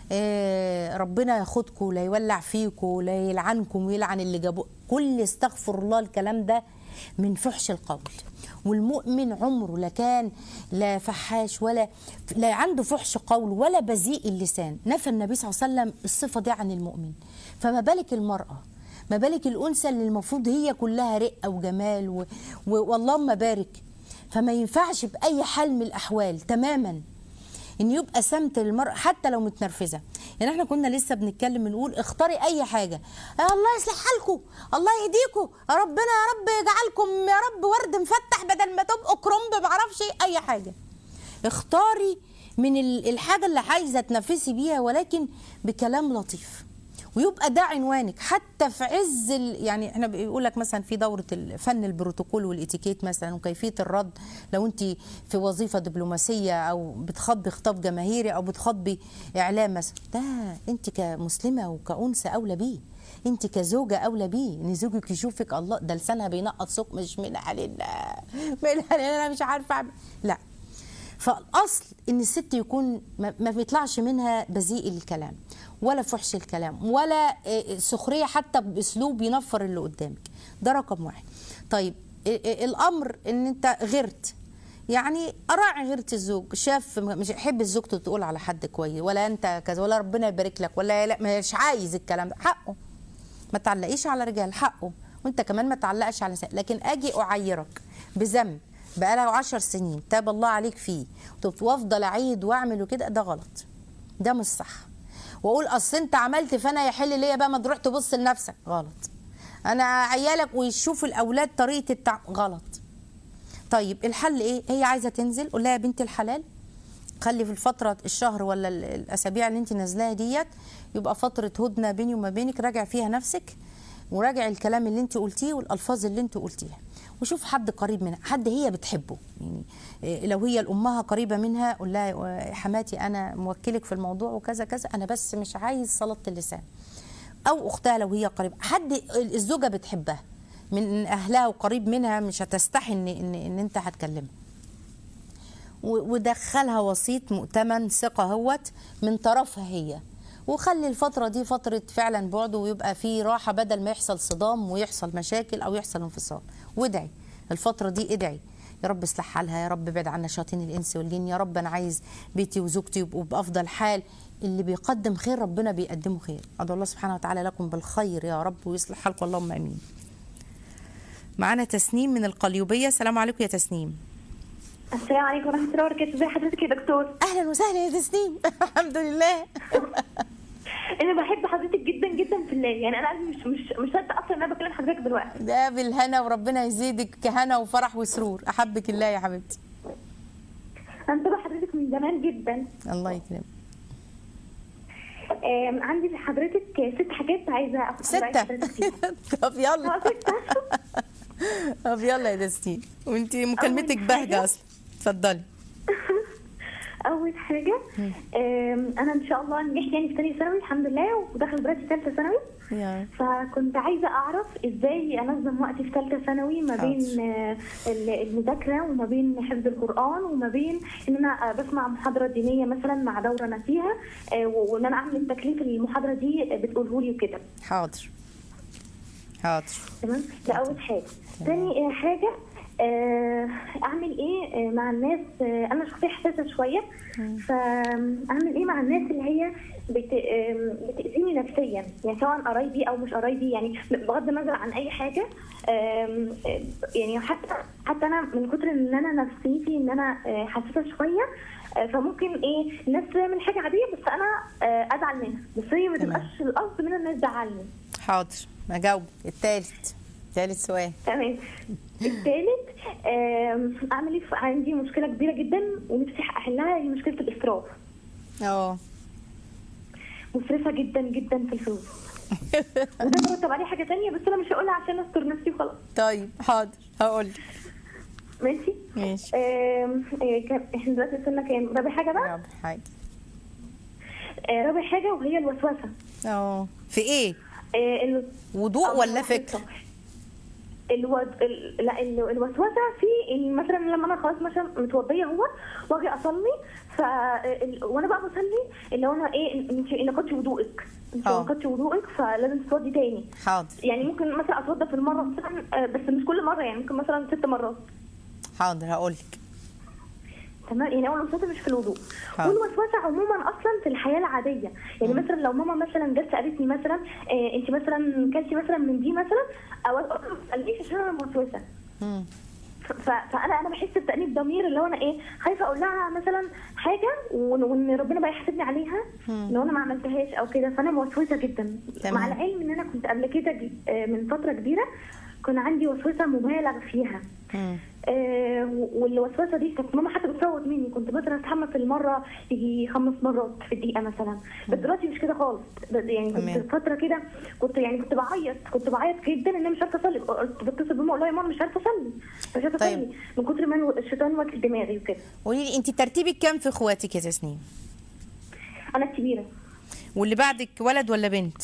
آه، ربنا ياخدكم لا يولع فيكم لا يلعنكم ويلعن اللي جابوه كل استغفر الله الكلام ده من فحش القول والمؤمن عمره لا كان لا فحاش ولا لا عنده فحش قول ولا بذيء اللسان نفى النبي صلى الله عليه وسلم الصفه دي عن المؤمن فما بالك المراه ما بالك الانثى اللي المفروض هي كلها رقه وجمال و... و... واللهم بارك فما ينفعش باي حال من الاحوال تماما ان يبقى سمت للمرأة حتى لو متنرفزه يعني احنا كنا لسه بنتكلم بنقول اختاري اي حاجه يا الله يصلح حالكم الله يهديكم يا ربنا يا رب يجعلكم يا رب ورد مفتح بدل ما تبقوا كرنب بعرفش ايه اي حاجه اختاري من ال- الحاجه اللي عايزه تنفسي بيها ولكن بكلام لطيف ويبقى ده عنوانك حتى في عز ال... يعني احنا بيقول لك مثلا في دوره ال- فن البروتوكول والاتيكيت مثلا وكيفيه الرد لو انت في وظيفه دبلوماسيه او بتخاطبي خطاب جماهيري او بتخاطبي اعلام مثلا ده انت كمسلمه وكانثى اولى بيه انت كزوجه اولى بيه ان زوجك يشوفك الله ده لسانها بينقط صوت مش من علينا من علينا انا مش عارفه اعمل لا فالاصل ان الست يكون ما ما بيطلعش منها بذيء الكلام ولا فحش الكلام ولا آه، سخريه حتى باسلوب ينفر اللي قدامك ده رقم واحد طيب آه، آه، الامر ان انت غيرت يعني اراعي غيرة الزوج شاف مش يحب زوجته تقول على حد كويس ولا انت كذا ولا ربنا يبارك لك ولا لا مش عايز الكلام ده حقه ما تعلقيش على رجال حقه وانت كمان ما تعلقش على نساء لكن اجي اعيرك بذنب بقاله عشر سنين تاب الله عليك فيه وتب- وافضل اعيد واعمل وكده ده غلط ده مش صح واقول اصل انت عملت فانا يحل ليا بقى ما تروح تبص لنفسك غلط انا عيالك ويشوفوا الاولاد طريقه التع... غلط طيب الحل ايه هي عايزه تنزل قول لها يا بنت الحلال خلي في الفترة الشهر ولا ال- الأسابيع اللي أنت نازلاها ديت يبقى فترة هدنة بيني وما بينك راجع فيها نفسك وراجع الكلام اللي أنت قلتيه والألفاظ اللي أنت قلتيها وشوف حد قريب منها حد هي بتحبه يعني إيه، لو هي الأمها قريبة منها قول لها يا حماتي أنا موكلك في الموضوع وكذا كذا أنا بس مش عايز سلطة اللسان او اختها لو هي قريبه حد الزوجه بتحبها من اهلها وقريب منها مش هتستحي ان ان, إن انت هتكلمها و- ودخلها وسيط مؤتمن ثقه هوت من طرفها هي وخلي الفترة دي فترة فعلا بعد ويبقى في راحة بدل ما يحصل صدام ويحصل مشاكل أو يحصل انفصال وادعي الفترة دي ادعي يا رب اصلح حالها يا رب ابعد عنا شياطين الانس والجن يا رب انا عايز بيتي وزوجتي يبقوا بافضل حال اللي بيقدم خير ربنا بيقدمه خير ادعو الله سبحانه وتعالى لكم بالخير يا رب ويصلح حالكم اللهم امين معانا تسنيم من القليوبيه السلام عليكم يا تسنيم السلام عليكم ورحمه الله وبركاته ازي حضرتك يا دكتور اهلا وسهلا يا تسنيم الحمد لله انا بحب حضرتك جدا جدا في الله يعني انا قلبي مش مش مش صدق اصلا ان انا بكلم حضرتك دلوقتي ده بالهنا وربنا يزيدك كهنا وفرح وسرور احبك الله يا حبيبتي انا متابعه حضرتك من زمان جدا الله يكرمك آم، عندي لحضرتك ست حاجات عايزه اخد رأي ستة حضرتك فيها. طب يلا اه ستة طب يلا يا تسنيم وانت مكالمتك أول بهجة حاجة- اصلا اتفضلي اول حاجه آم، انا ان شاء الله نجحت يعني في ثانيه ثانوي الحمد لله وداخل دلوقتي ثالثه ثانوي يا فكنت عايزه اعرف ازاي انظم وقتي في ثالثه ثانوي ما بين آه، ال- المذاكره وما بين حفظ القران وما بين ان انا آه، بسمع محاضره دينيه مثلا مع دوره انا فيها آه، و- وان انا اعمل التكليف اللي المحاضره دي بتقوله لي وكده حاضر حاضر تمام ده اول حاجه تاني آه، حاجه آه، اعمل ايه آه، مع الناس آه، انا شخصيه حساسه شويه فاعمل ايه مع الناس اللي هي بت... آم، بتاذيني نفسيا يعني سواء قرايبي او مش قرايبي يعني بغض النظر عن اي حاجه آم، آه، يعني حتى حتى انا من كتر ان انا نفسيتي ان انا آه، حساسه شويه آه، فممكن ايه الناس تعمل حاجه عاديه بس انا آه، ازعل منها بس هي ما تبقاش القصد من الناس تزعلني حاضر اجاوب التالت تالت سؤال تمام الثالث آم، اعمل ايه في- عندي مشكله كبيره جدا ونفسي احلها هي مشكله الاسراف اه مسرفه جدا جدا في الفلوس وده مرتب عليه حاجه تانية بس انا مش هقولها عشان استر نفسي وخلاص طيب حاضر هقول ماشي ماشي آم، آه، كان- احنا دلوقتي وصلنا كام رابع حاجه بقى رابع حاجة آه، رابع حاجه وهي الوسوسه اه في ايه آه، ال- وضوء آه، ولا في فكر الطبخ. الود... ال... لا ال- الوسوسه في ال- مثلا لما انا خلاص مثلا متوضيه هو واجي اصلي ف ال... وانا بقى بصلي اللي هو انا ايه انت نقضتي وضوءك انت آه. نقضتي وضوءك فلازم تتوضي تاني حاضر يعني ممكن مثلا اتوضى في المره مثلا آه، بس مش كل مره يعني ممكن مثلا ست مرات حاضر هقول لك تمام يعني اول وسوسه مش في الوضوء حاضر. والوسوسه عموما اصلا في الحياه العاديه يعني مثلا لو ماما مثلا جت سالتني مثلا آه انت مثلا كلتي مثلا من دي مثلا او أقول لها ما تسالنيش عشان انا موسوسه مم. ف- ف- فانا انا بحس بتانيب ضمير اللي هو انا ايه خايفه اقول لها مثلا حاجه وان وإن ربنا بقى يحاسبني عليها لو انا ما عملتهاش او كده فانا موسوسه جدا تمام. مع العلم ان انا كنت قبل كده ج- آه، من فتره كبيره كان عندي وسوسه مبالغ فيها مم. آه، والوسوسه دي كانت ماما حتى بتصوت مني كنت مثلا اتحمل في المره يجي خمس مرات في الدقيقه مثلا بس دلوقتي مش كده خالص بس يعني تمام. كنت فتره كده كنت يعني كنت بعيط كنت بعيط جدا ان انا مش عارفه اصلي قلت بتصل بماما اقول لها يا ماما مش عارفه اصلي مش عارفه طيب. اصلي من كتر ما الشيطان واكل دماغي وكده قولي لي انت ترتيبك كام في اخواتك يا تسنيم انا الكبيره واللي بعدك ولد ولا بنت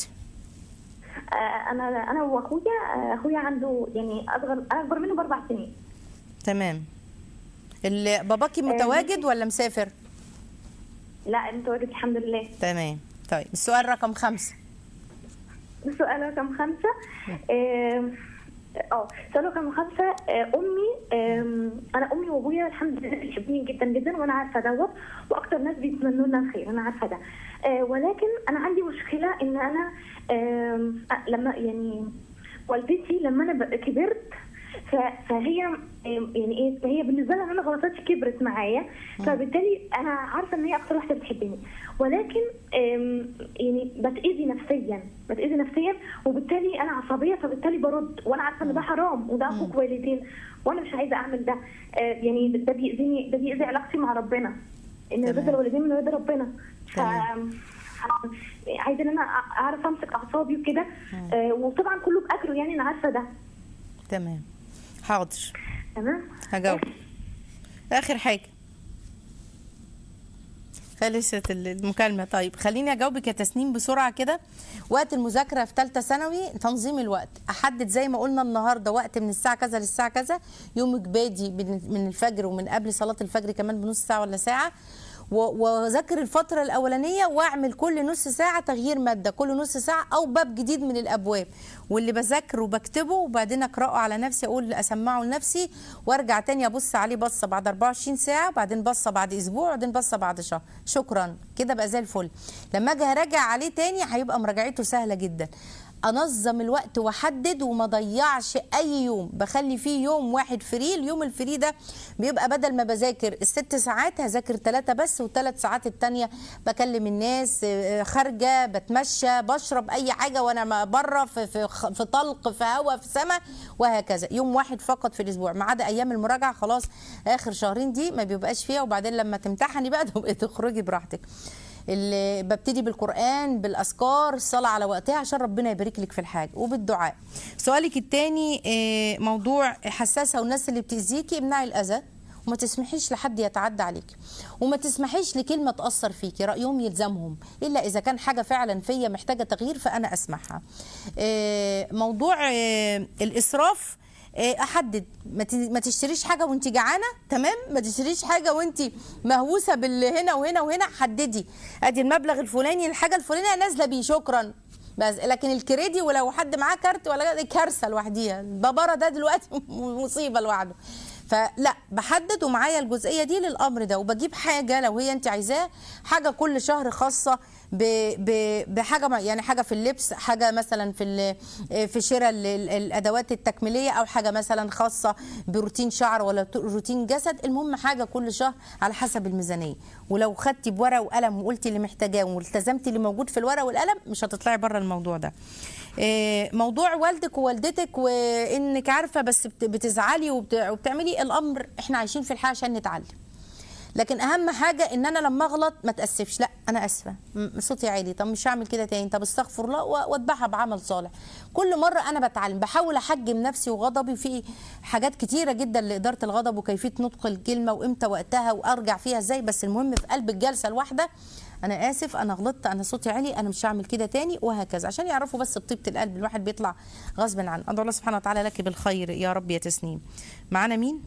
آه، انا انا واخويا آه، اخويا عنده يعني اصغر أنا اكبر منه باربع سنين تمام اللي باباكي متواجد ولا مسافر لا متواجد الحمد لله تمام طيب السؤال رقم خمسة السؤال رقم خمسة آم، اه سؤال رقم خمسة آه، أمي آم، أنا أمي وأبويا الحمد لله بيحبوني جدا جدا وأنا عارفة دوت وأكتر ناس بيتمنوا لنا الخير أنا عارفة ده آه، ولكن أنا عندي مشكلة إن أنا آم، آه، لما يعني والدتي لما أنا بقى كبرت ف- فهي آم، يعني ايه فهي بالنسبه لها ان انا غلطاتي كبرت معايا فبالتالي انا عارفه ان هي اكتر واحده بتحبني ولكن آم، يعني بتاذي نفسيا بتاذي نفسيا وبالتالي انا عصبيه فبالتالي برد وانا عارفه ان ده حرام وده حقوق والدين وانا مش عايزه اعمل ده آه، يعني ده بيأذيني ده بيأذي علاقتي مع ربنا ان تمام. رضا الوالدين من رضا ربنا ف تمام. عايزه ان انا اعرف امسك اعصابي وكده آه، وطبعا كله باجره يعني انا عارفه ده تمام حاضر تمام هجاوب اخر حاجه خلصت ال- المكالمه طيب خليني اجاوبك يا تسنيم بسرعه كده وقت المذاكره في ثالثه ثانوي تنظيم الوقت احدد زي ما قلنا النهارده وقت من الساعه كذا للساعه كذا يومك بادي من من الفجر ومن قبل صلاه الفجر كمان بنص ساعه ولا ساعه و- واذاكر الفتره الاولانيه واعمل كل نص ساعه تغيير ماده كل نص ساعه او باب جديد من الابواب واللي بذاكره بكتبه وبعدين اقراه على نفسي اقول اسمعه لنفسي وارجع تاني ابص عليه بصه بعد 24 ساعه وبعدين بصه بعد اسبوع وبعدين بصه بعد شهر شكرا كده بقى زي الفل لما اجي اراجع عليه تاني هيبقى مراجعته سهله جدا انظم الوقت واحدد وما ضيعش اي يوم بخلي فيه يوم واحد فري اليوم الفري ده بيبقى بدل ما بذاكر الست ساعات هذاكر ثلاثة بس والثلاث ساعات التانية بكلم الناس آه، خارجة بتمشى بشرب اي حاجة وانا ما بره في في خ- في طلق في هواء في سماء وهكذا يوم واحد فقط في الاسبوع ما عدا ايام المراجعة خلاص اخر شهرين دي ما بيبقاش فيها وبعدين لما تمتحني بقى تبقي تخرجي براحتك اللي ببتدي بالقرآن بالأذكار الصلاة على وقتها عشان ربنا يبارك لك في الحاجة وبالدعاء سؤالك التاني آه، موضوع حساسة والناس اللي بتأذيكي امنعي الأذى وما تسمحيش لحد يتعدى عليك وما تسمحيش لكلمة تأثر فيكي رأيهم يلزمهم إلا إذا كان حاجة فعلا فيا محتاجة تغيير فأنا أسمعها آه، موضوع آه، الإسراف إيه، احدد ما ت- ما تشتريش حاجه وانت جعانه تمام ما تشتريش حاجه وانت مهووسه باللي هنا وهنا وهنا حددي ادي المبلغ الفلاني الحاجه الفلانيه نازله بيه شكرا بس لكن الكريدي ولو حد معاه كارت ولا دي كارثه لوحديها الباباره ده دلوقتي مصيبه لوحده فلا بحدد ومعايا الجزئيه دي للامر ده وبجيب حاجه لو هي انت عايزاه حاجه كل شهر خاصه ب ب بحاجه ما- يعني حاجه في اللبس حاجه مثلا في ال- في شراء ال- ال- الادوات التكميليه او حاجه مثلا خاصه بروتين شعر ولا ت- روتين جسد المهم حاجه كل شهر على حسب الميزانيه ولو خدتي بورقه وقلم وقلتي اللي محتاجاه والتزمتي اللي موجود في الورقه والقلم مش هتطلعي بره الموضوع ده إيه، موضوع والدك ووالدتك وانك عارفه بس بت- بتزعلي وبت- وبتعملي الامر احنا عايشين في الحياه عشان نتعلم لكن اهم حاجه ان انا لما اغلط ما اتاسفش لا انا اسفه م- صوتي عالي طب مش هعمل كده تاني طب استغفر الله و- واتبعها بعمل صالح كل مره انا بتعلم بحاول احجم نفسي وغضبي في حاجات كتيره جدا لاداره الغضب وكيفيه نطق الكلمه وامتى وقتها وارجع فيها ازاي بس المهم في قلب الجلسه الواحده انا اسف انا غلطت انا صوتي عالي انا مش هعمل كده تاني وهكذا عشان يعرفوا بس بطيبه القلب الواحد بيطلع غصب عنه ادعو الله سبحانه وتعالى لك بالخير يا رب يا تسنيم معانا مين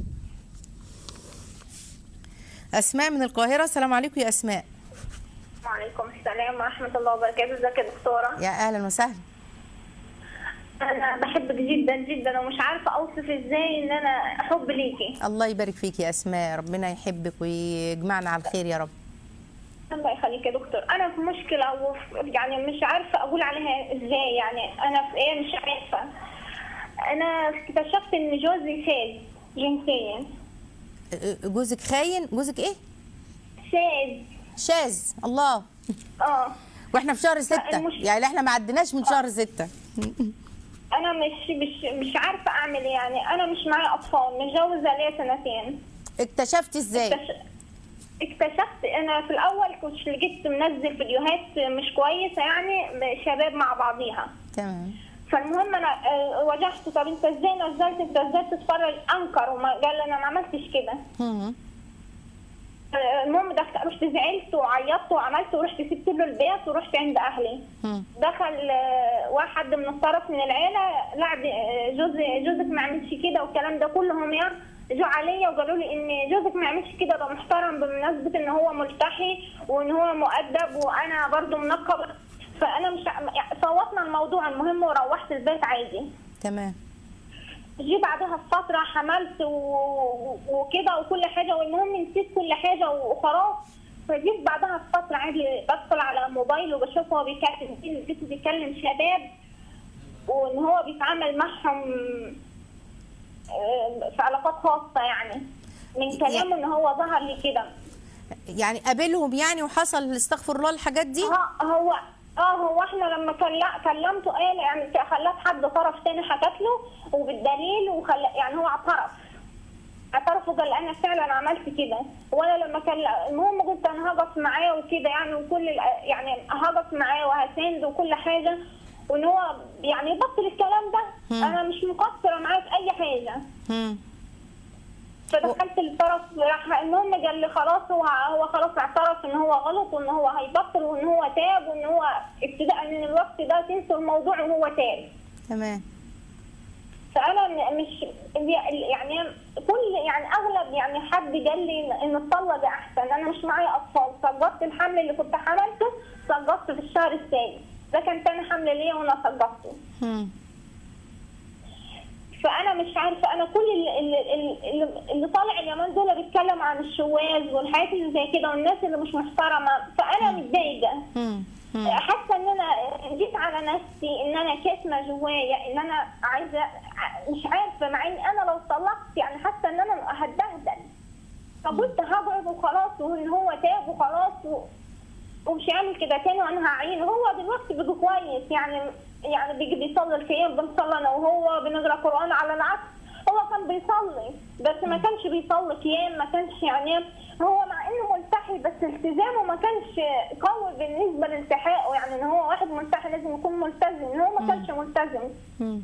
اسماء من القاهره السلام عليكم يا اسماء وعليكم السلام ورحمة الله وبركاته ازيك يا دكتورة يا اهلا وسهلا أنا بحبك جدا جدا ومش عارفة أوصف ازاي إن أنا حب ليكي الله يبارك فيك يا اسماء ربنا يحبك ويجمعنا على الخير يا رب الله يخليك يا دكتور أنا في مشكلة وف- يعني مش عارفة أقول عليها ازاي يعني أنا في إيه مش عارفة أنا اكتشفت إن جوزي شاذ جنسيا جوزك خاين جوزك ايه شاذ شاذ الله اه واحنا في شهر ستة المش- يعني احنا ما عدناش من شهر ستة أنا مش مش مش عارفة أعمل إيه يعني أنا مش معايا أطفال متجوزة ليا سنتين اكتشفت ازاي اكتش- اكتشفت انا في الاول كنت لقيت منزل فيديوهات مش كويسه يعني شباب مع بعضيها تمام فالمهم انا آه، واجهته طب انت ازاي نزلت انت ازاي تتفرج انكر وما قال لي انا ما عملتش كده مم. آه، المهم دخلت رحت زعلت وعيطت وعملت ورحت سبت له البيت ورحت عند اهلي مم. دخل آه، واحد من الطرف من العيله لا آه، جوزي جوزك ما عملش كده والكلام ده كلهم يعني جو عليا وقالوا لي ان جوزك ما عملش كده ده محترم بمناسبه ان هو ملتحي وان هو مؤدب وانا برضو منقبه فانا مش ع- يعني صوتنا الموضوع المهم وروحت البيت عادي تمام جي بعدها بفترة حملت و- وكده وكل حاجة والمهم نسيت كل حاجة وخلاص فجيت بعدها بفترة عادي بدخل على موبايله وبشوف هو بيكلم مين لقيته بيكلم شباب وان هو بيتعامل معهم آه، في علاقات خاصة يعني من كلامه ان هو ظهر لي كده يعني قابلهم يعني وحصل استغفر الله الحاجات دي ها هو اه هو احنا لما كلا- كلمته قال يعني خلات حد طرف تاني حكت له وبالدليل وخل يعني هو اعترف اعترف وقال انا فعلا عملت كده وانا لما كان المهم قلت انا هقف معاه وكده يعني وكل ال- يعني هقف معاه وهساند وكل حاجه وان هو يعني يبطل الكلام ده مم. انا مش مقصره معاه في اي حاجه مم. فدخلت الطرف راح المهم قال لي خلاص هو هو خلاص اعترف ان هو غلط وان هو هيبطل وان هو تاب وان هو ابتداء من الوقت ده تنسوا الموضوع وهو تاب تمام فانا م- مش يعني كل يعني اغلب يعني حد قال لي ان الطلة ده احسن انا مش معايا اطفال سقطت الحمل اللي كنت حملته سقطت في الشهر السادس ده كان تاني حمل ليا وانا سقطته مم. فانا مش عارفه انا كل اللي, اللي, اللي, اللي طالع اليومين دول بيتكلم عن الشواذ والحاجات اللي زي كده والناس اللي مش محترمه فانا متضايقه مم. مم. حاسه ان انا جيت على نفسي ان انا كاتمه جوايا ان انا عايزه مش عارفه مع ان انا لو طلقت يعني حاسه ان انا هتبهدل فقلت هقعد وخلاص وان هو تاب وخلاص و... ومش هيعمل كده تاني وانا هعين هو دلوقتي بقى كويس يعني يعني بيجي بيصلي الخيام بنصلي انا وهو بنقرا قران على العكس هو كان بيصلي بس ما كانش بيصلي قيام ما كانش يعني هو مع انه ملتحي بس التزامه ما كانش قوي بالنسبه لالتحاقه يعني ان هو واحد ملتحي لازم يكون ملتزم هو ما كانش ملتزم مم.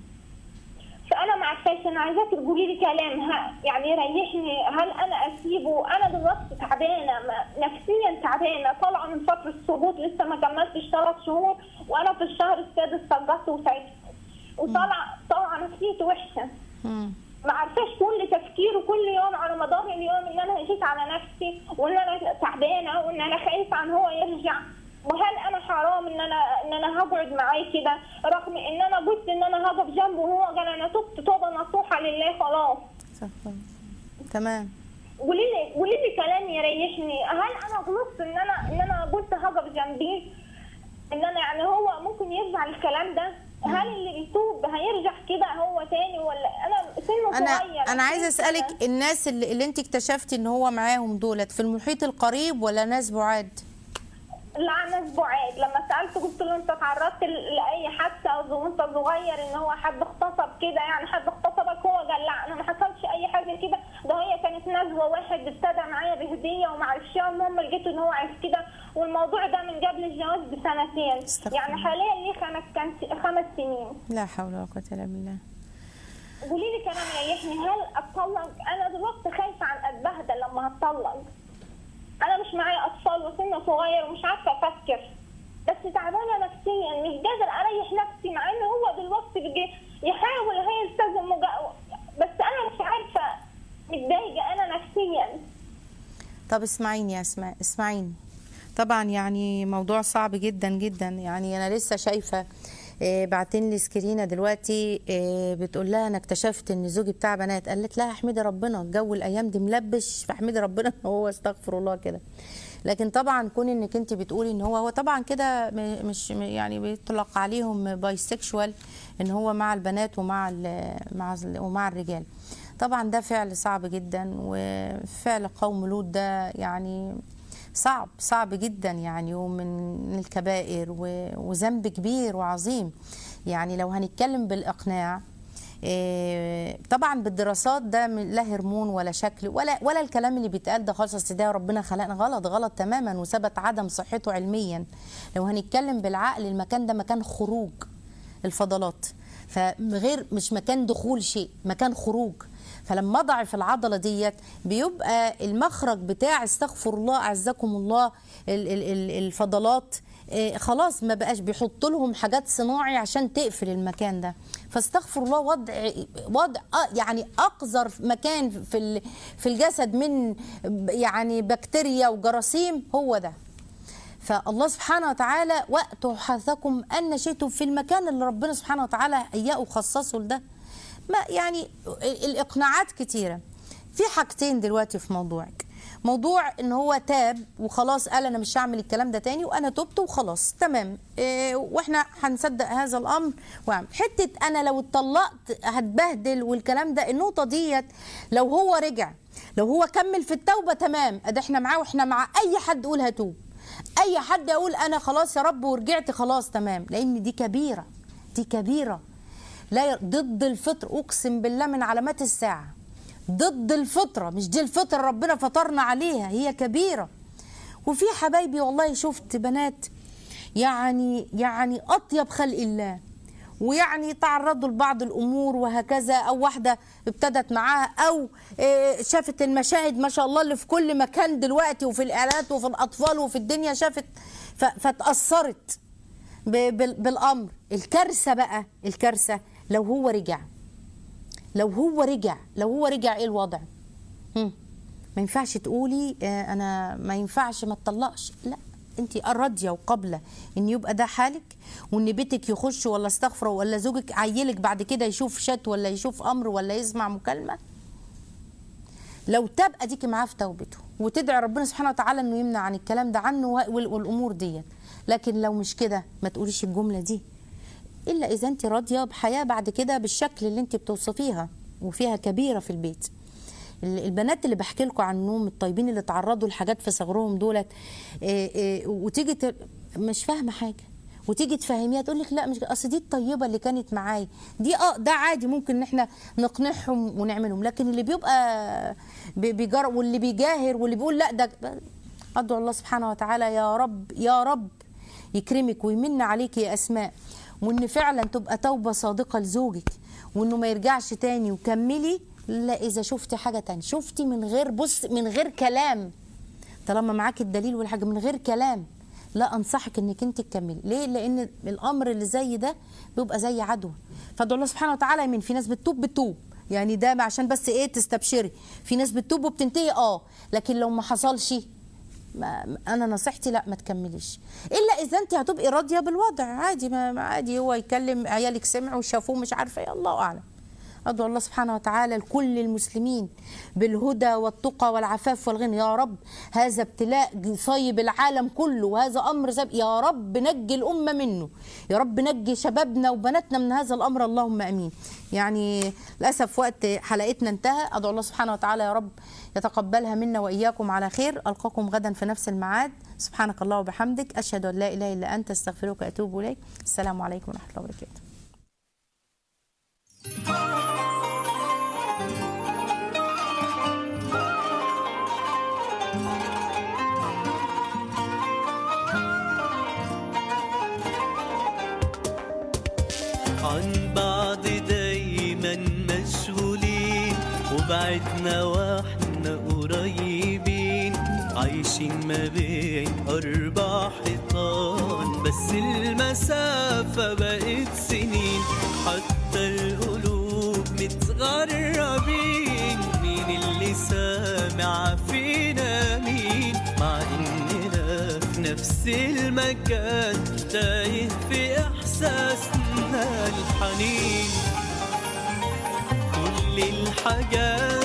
فانا ما عرفاش انا عايزاك تقولي لي كلام ها يعني يريحني هل انا اسيبه انا دلوقتي تعبانه ما- نفسيا تعبانه طالعه من فتره سقوط لسه ما كملتش ثلاث شهور وانا في الشهر السادس سقطت وتعبت وطالعه طالعه نفسيتي وحشه مم. ما عرفاش كل تفكيره كل يوم على مدار اليوم ان انا جيت على نفسي وان انا تعبانه وان انا خايفه عن هو يرجع وهل انا حرام ان انا ان انا هقعد معاه كده رغم ان انا قلت ان انا هقف جنبه وهو قال انا تبت توبه نصوحه لله خلاص استغفر الله. تمام قولي لي قولي لي كلام يريحني هل انا غلطت ان انا ان انا قلت هقف جنبيه ان انا يعني هو ممكن يرجع الكلام ده هل اللي بيتوب هيرجع كده هو تاني ولا انا سنه انا صغير انا عايزه عشرين سنة. اسالك الناس اللي, اللي انت اكتشفتي ان هو معاهم دولت في المحيط القريب ولا ناس بعاد لا ناس بعاد لما سالته قلت له انت تعرضت ل- لاي حادثه او وانت صغير ان هو حد اغتصب كده يعني حد اغتصبك هو قال لا انا ما حصلش اي حاجه كده ده هي كانت نزوه واحد ابتدى معايا بهديه وما عرفش المهم لقيته ان هو عايز كده والموضوع ده من قبل الجواز بسنتين استغفر يعني الله. حاليا ليه خمس كان خمس سنين لا حول ولا قوه الا بالله قولي لي كلام يريحني هل اتطلق انا دلوقتي خايفه عن اتبهدل لما هتطلق انا مش مش معايا اطفال وسن صغير ومش عارفه افكر بس تعبانه نفسيا مش قادر اريح نفسي مع ان هو دلوقتي بيجي يحاول هيلتزم وجا- بس انا مش عارفه متضايقه انا نفسيا طب اسمعيني يا اسماء اسمعيني طبعا يعني موضوع صعب جدا جدا يعني انا لسه شايفه آه، بعتين لي سكرينه دلوقتي آه، بتقول لها انا اكتشفت ان زوجي بتاع بنات قالت لها احمدي ربنا الجو الايام دي ملبش فاحمدي ربنا ان هو استغفر الله كده لكن طبعا كون انك انت بتقولي ان هو هو طبعا كده م- مش م- يعني بيطلق عليهم بايسكشوال ان هو مع البنات ومع ال- مع ال- ومع الرجال طبعا ده فعل صعب جدا وفعل قوم لوط ده يعني صعب صعب جدا يعني ومن الكبائر و- وذنب كبير وعظيم يعني لو هنتكلم بالإقناع إيه، طبعا بالدراسات ده من- لا هرمون ولا شكل ولا ولا الكلام اللي بيتقال ده خالص أصل ده ربنا خلقنا غلط غلط تماما وثبت عدم صحته علميا لو هنتكلم بالعقل المكان ده مكان خروج الفضلات فغير مش مكان دخول شيء مكان خروج فلما اضعف العضله ديت بيبقى المخرج بتاع استغفر الله اعزكم الله ال- ال- ال- الفضلات آه، خلاص ما بقاش بيحط لهم حاجات صناعي عشان تقفل المكان ده فاستغفر الله وضع وضع آه، يعني اقذر مكان في ال- في الجسد من يعني بكتيريا وجراثيم هو ده فالله سبحانه وتعالى وقت حثكم ان شئتم في المكان اللي ربنا سبحانه وتعالى هيئه وخصصه لده ما يعني ال- الاقناعات كتيره في حاجتين دلوقتي في موضوعك موضوع ان هو تاب وخلاص قال انا مش هعمل الكلام ده تاني وانا تبت وخلاص تمام إيه واحنا هنصدق هذا الامر واعمل حته انا لو اتطلقت هتبهدل والكلام ده النقطه ديت لو هو رجع لو هو كمل في التوبه تمام ادي احنا معاه واحنا مع اي حد يقول هتوب اي حد يقول انا خلاص يا رب ورجعت خلاص تمام لان دي كبيره دي كبيره لا ي- ضد الفطر اقسم بالله من علامات الساعه ضد الفطره مش دي الفطره ربنا فطرنا عليها هي كبيره وفي حبايبي والله شفت بنات يعني يعني اطيب خلق الله ويعني تعرضوا لبعض الامور وهكذا او واحده ابتدت معاها او آه، شافت المشاهد ما شاء الله اللي في كل مكان دلوقتي وفي الاعلانات وفي الاطفال وفي الدنيا شافت ف- فتاثرت ب- بال- بالامر الكارثه بقى الكارثه لو هو رجع لو هو رجع لو هو رجع ايه الوضع هم. ما ينفعش تقولي آه، انا ما ينفعش ما تطلقش لا انت راضيه وقابله ان يبقى ده حالك وان بيتك يخش ولا استغفر ولا زوجك عيلك بعد كده يشوف شات ولا يشوف امر ولا يسمع مكالمه لو تاب اديك معاه في توبته وتدعي ربنا سبحانه وتعالى انه يمنع عن الكلام ده عنه وال- والامور ديت لكن لو مش كده ما تقوليش الجمله دي الا اذا انت راضيه بحياه بعد كده بالشكل اللي انت بتوصفيها وفيها كبيره في البيت ال- البنات اللي بحكي لكم عنهم الطيبين اللي تعرضوا لحاجات في صغرهم دولت إيه إيه وتيجي ت- مش فاهمه حاجه وتيجي تفهميها تقول لك لا مش اصل دي الطيبه اللي كانت معايا دي اه ده عادي ممكن ان احنا نقنعهم ونعملهم لكن اللي بيبقى بي- بيجر واللي بيجاهر واللي بيقول لا ده ادعو الله سبحانه وتعالى يا رب يا رب يكرمك ويمن عليك يا اسماء وان فعلا تبقى توبه صادقه لزوجك وانه ما يرجعش تاني وكملي لا اذا شفتي حاجه تانية شفتي من غير بص من غير كلام طالما معاك الدليل والحاجه من غير كلام لا انصحك انك انت تكملي ليه لان الامر اللي زي ده بيبقى زي عدوى فادعو الله سبحانه وتعالى يمين في ناس بتتوب بتوب يعني ده عشان بس ايه تستبشري في ناس بتتوب وبتنتهي اه لكن لو ما حصلش ما انا نصيحتي لا ما تكمليش الا اذا انت هتبقي راضيه بالوضع عادي ما ما عادي هو يكلم عيالك سمعوا وشافوه مش عارفه ايه الله اعلم ادعو الله سبحانه وتعالى لكل المسلمين بالهدى والتقى والعفاف والغنى يا رب هذا ابتلاء يصيب العالم كله وهذا امر زب يا رب نجي الامه منه يا رب نجي شبابنا وبناتنا من هذا الامر اللهم امين يعني للاسف وقت حلقتنا انتهى ادعو الله سبحانه وتعالى يا رب يتقبلها منا واياكم على خير القاكم غدا في نفس الميعاد سبحانك الله وبحمدك اشهد ان لا اله الا انت استغفرك واتوب اليك السلام عليكم ورحمه الله وبركاته عن بعض دايما مشغولين وبعدنا واحنا قريبين عايشين ما بين أربع حيطان بس المسافة بقت سنين حتى القلوب متغربين مين اللي سامع فينا مين مع إننا في نفس المكان تايه في إحساسنا الحنين كل الحاجات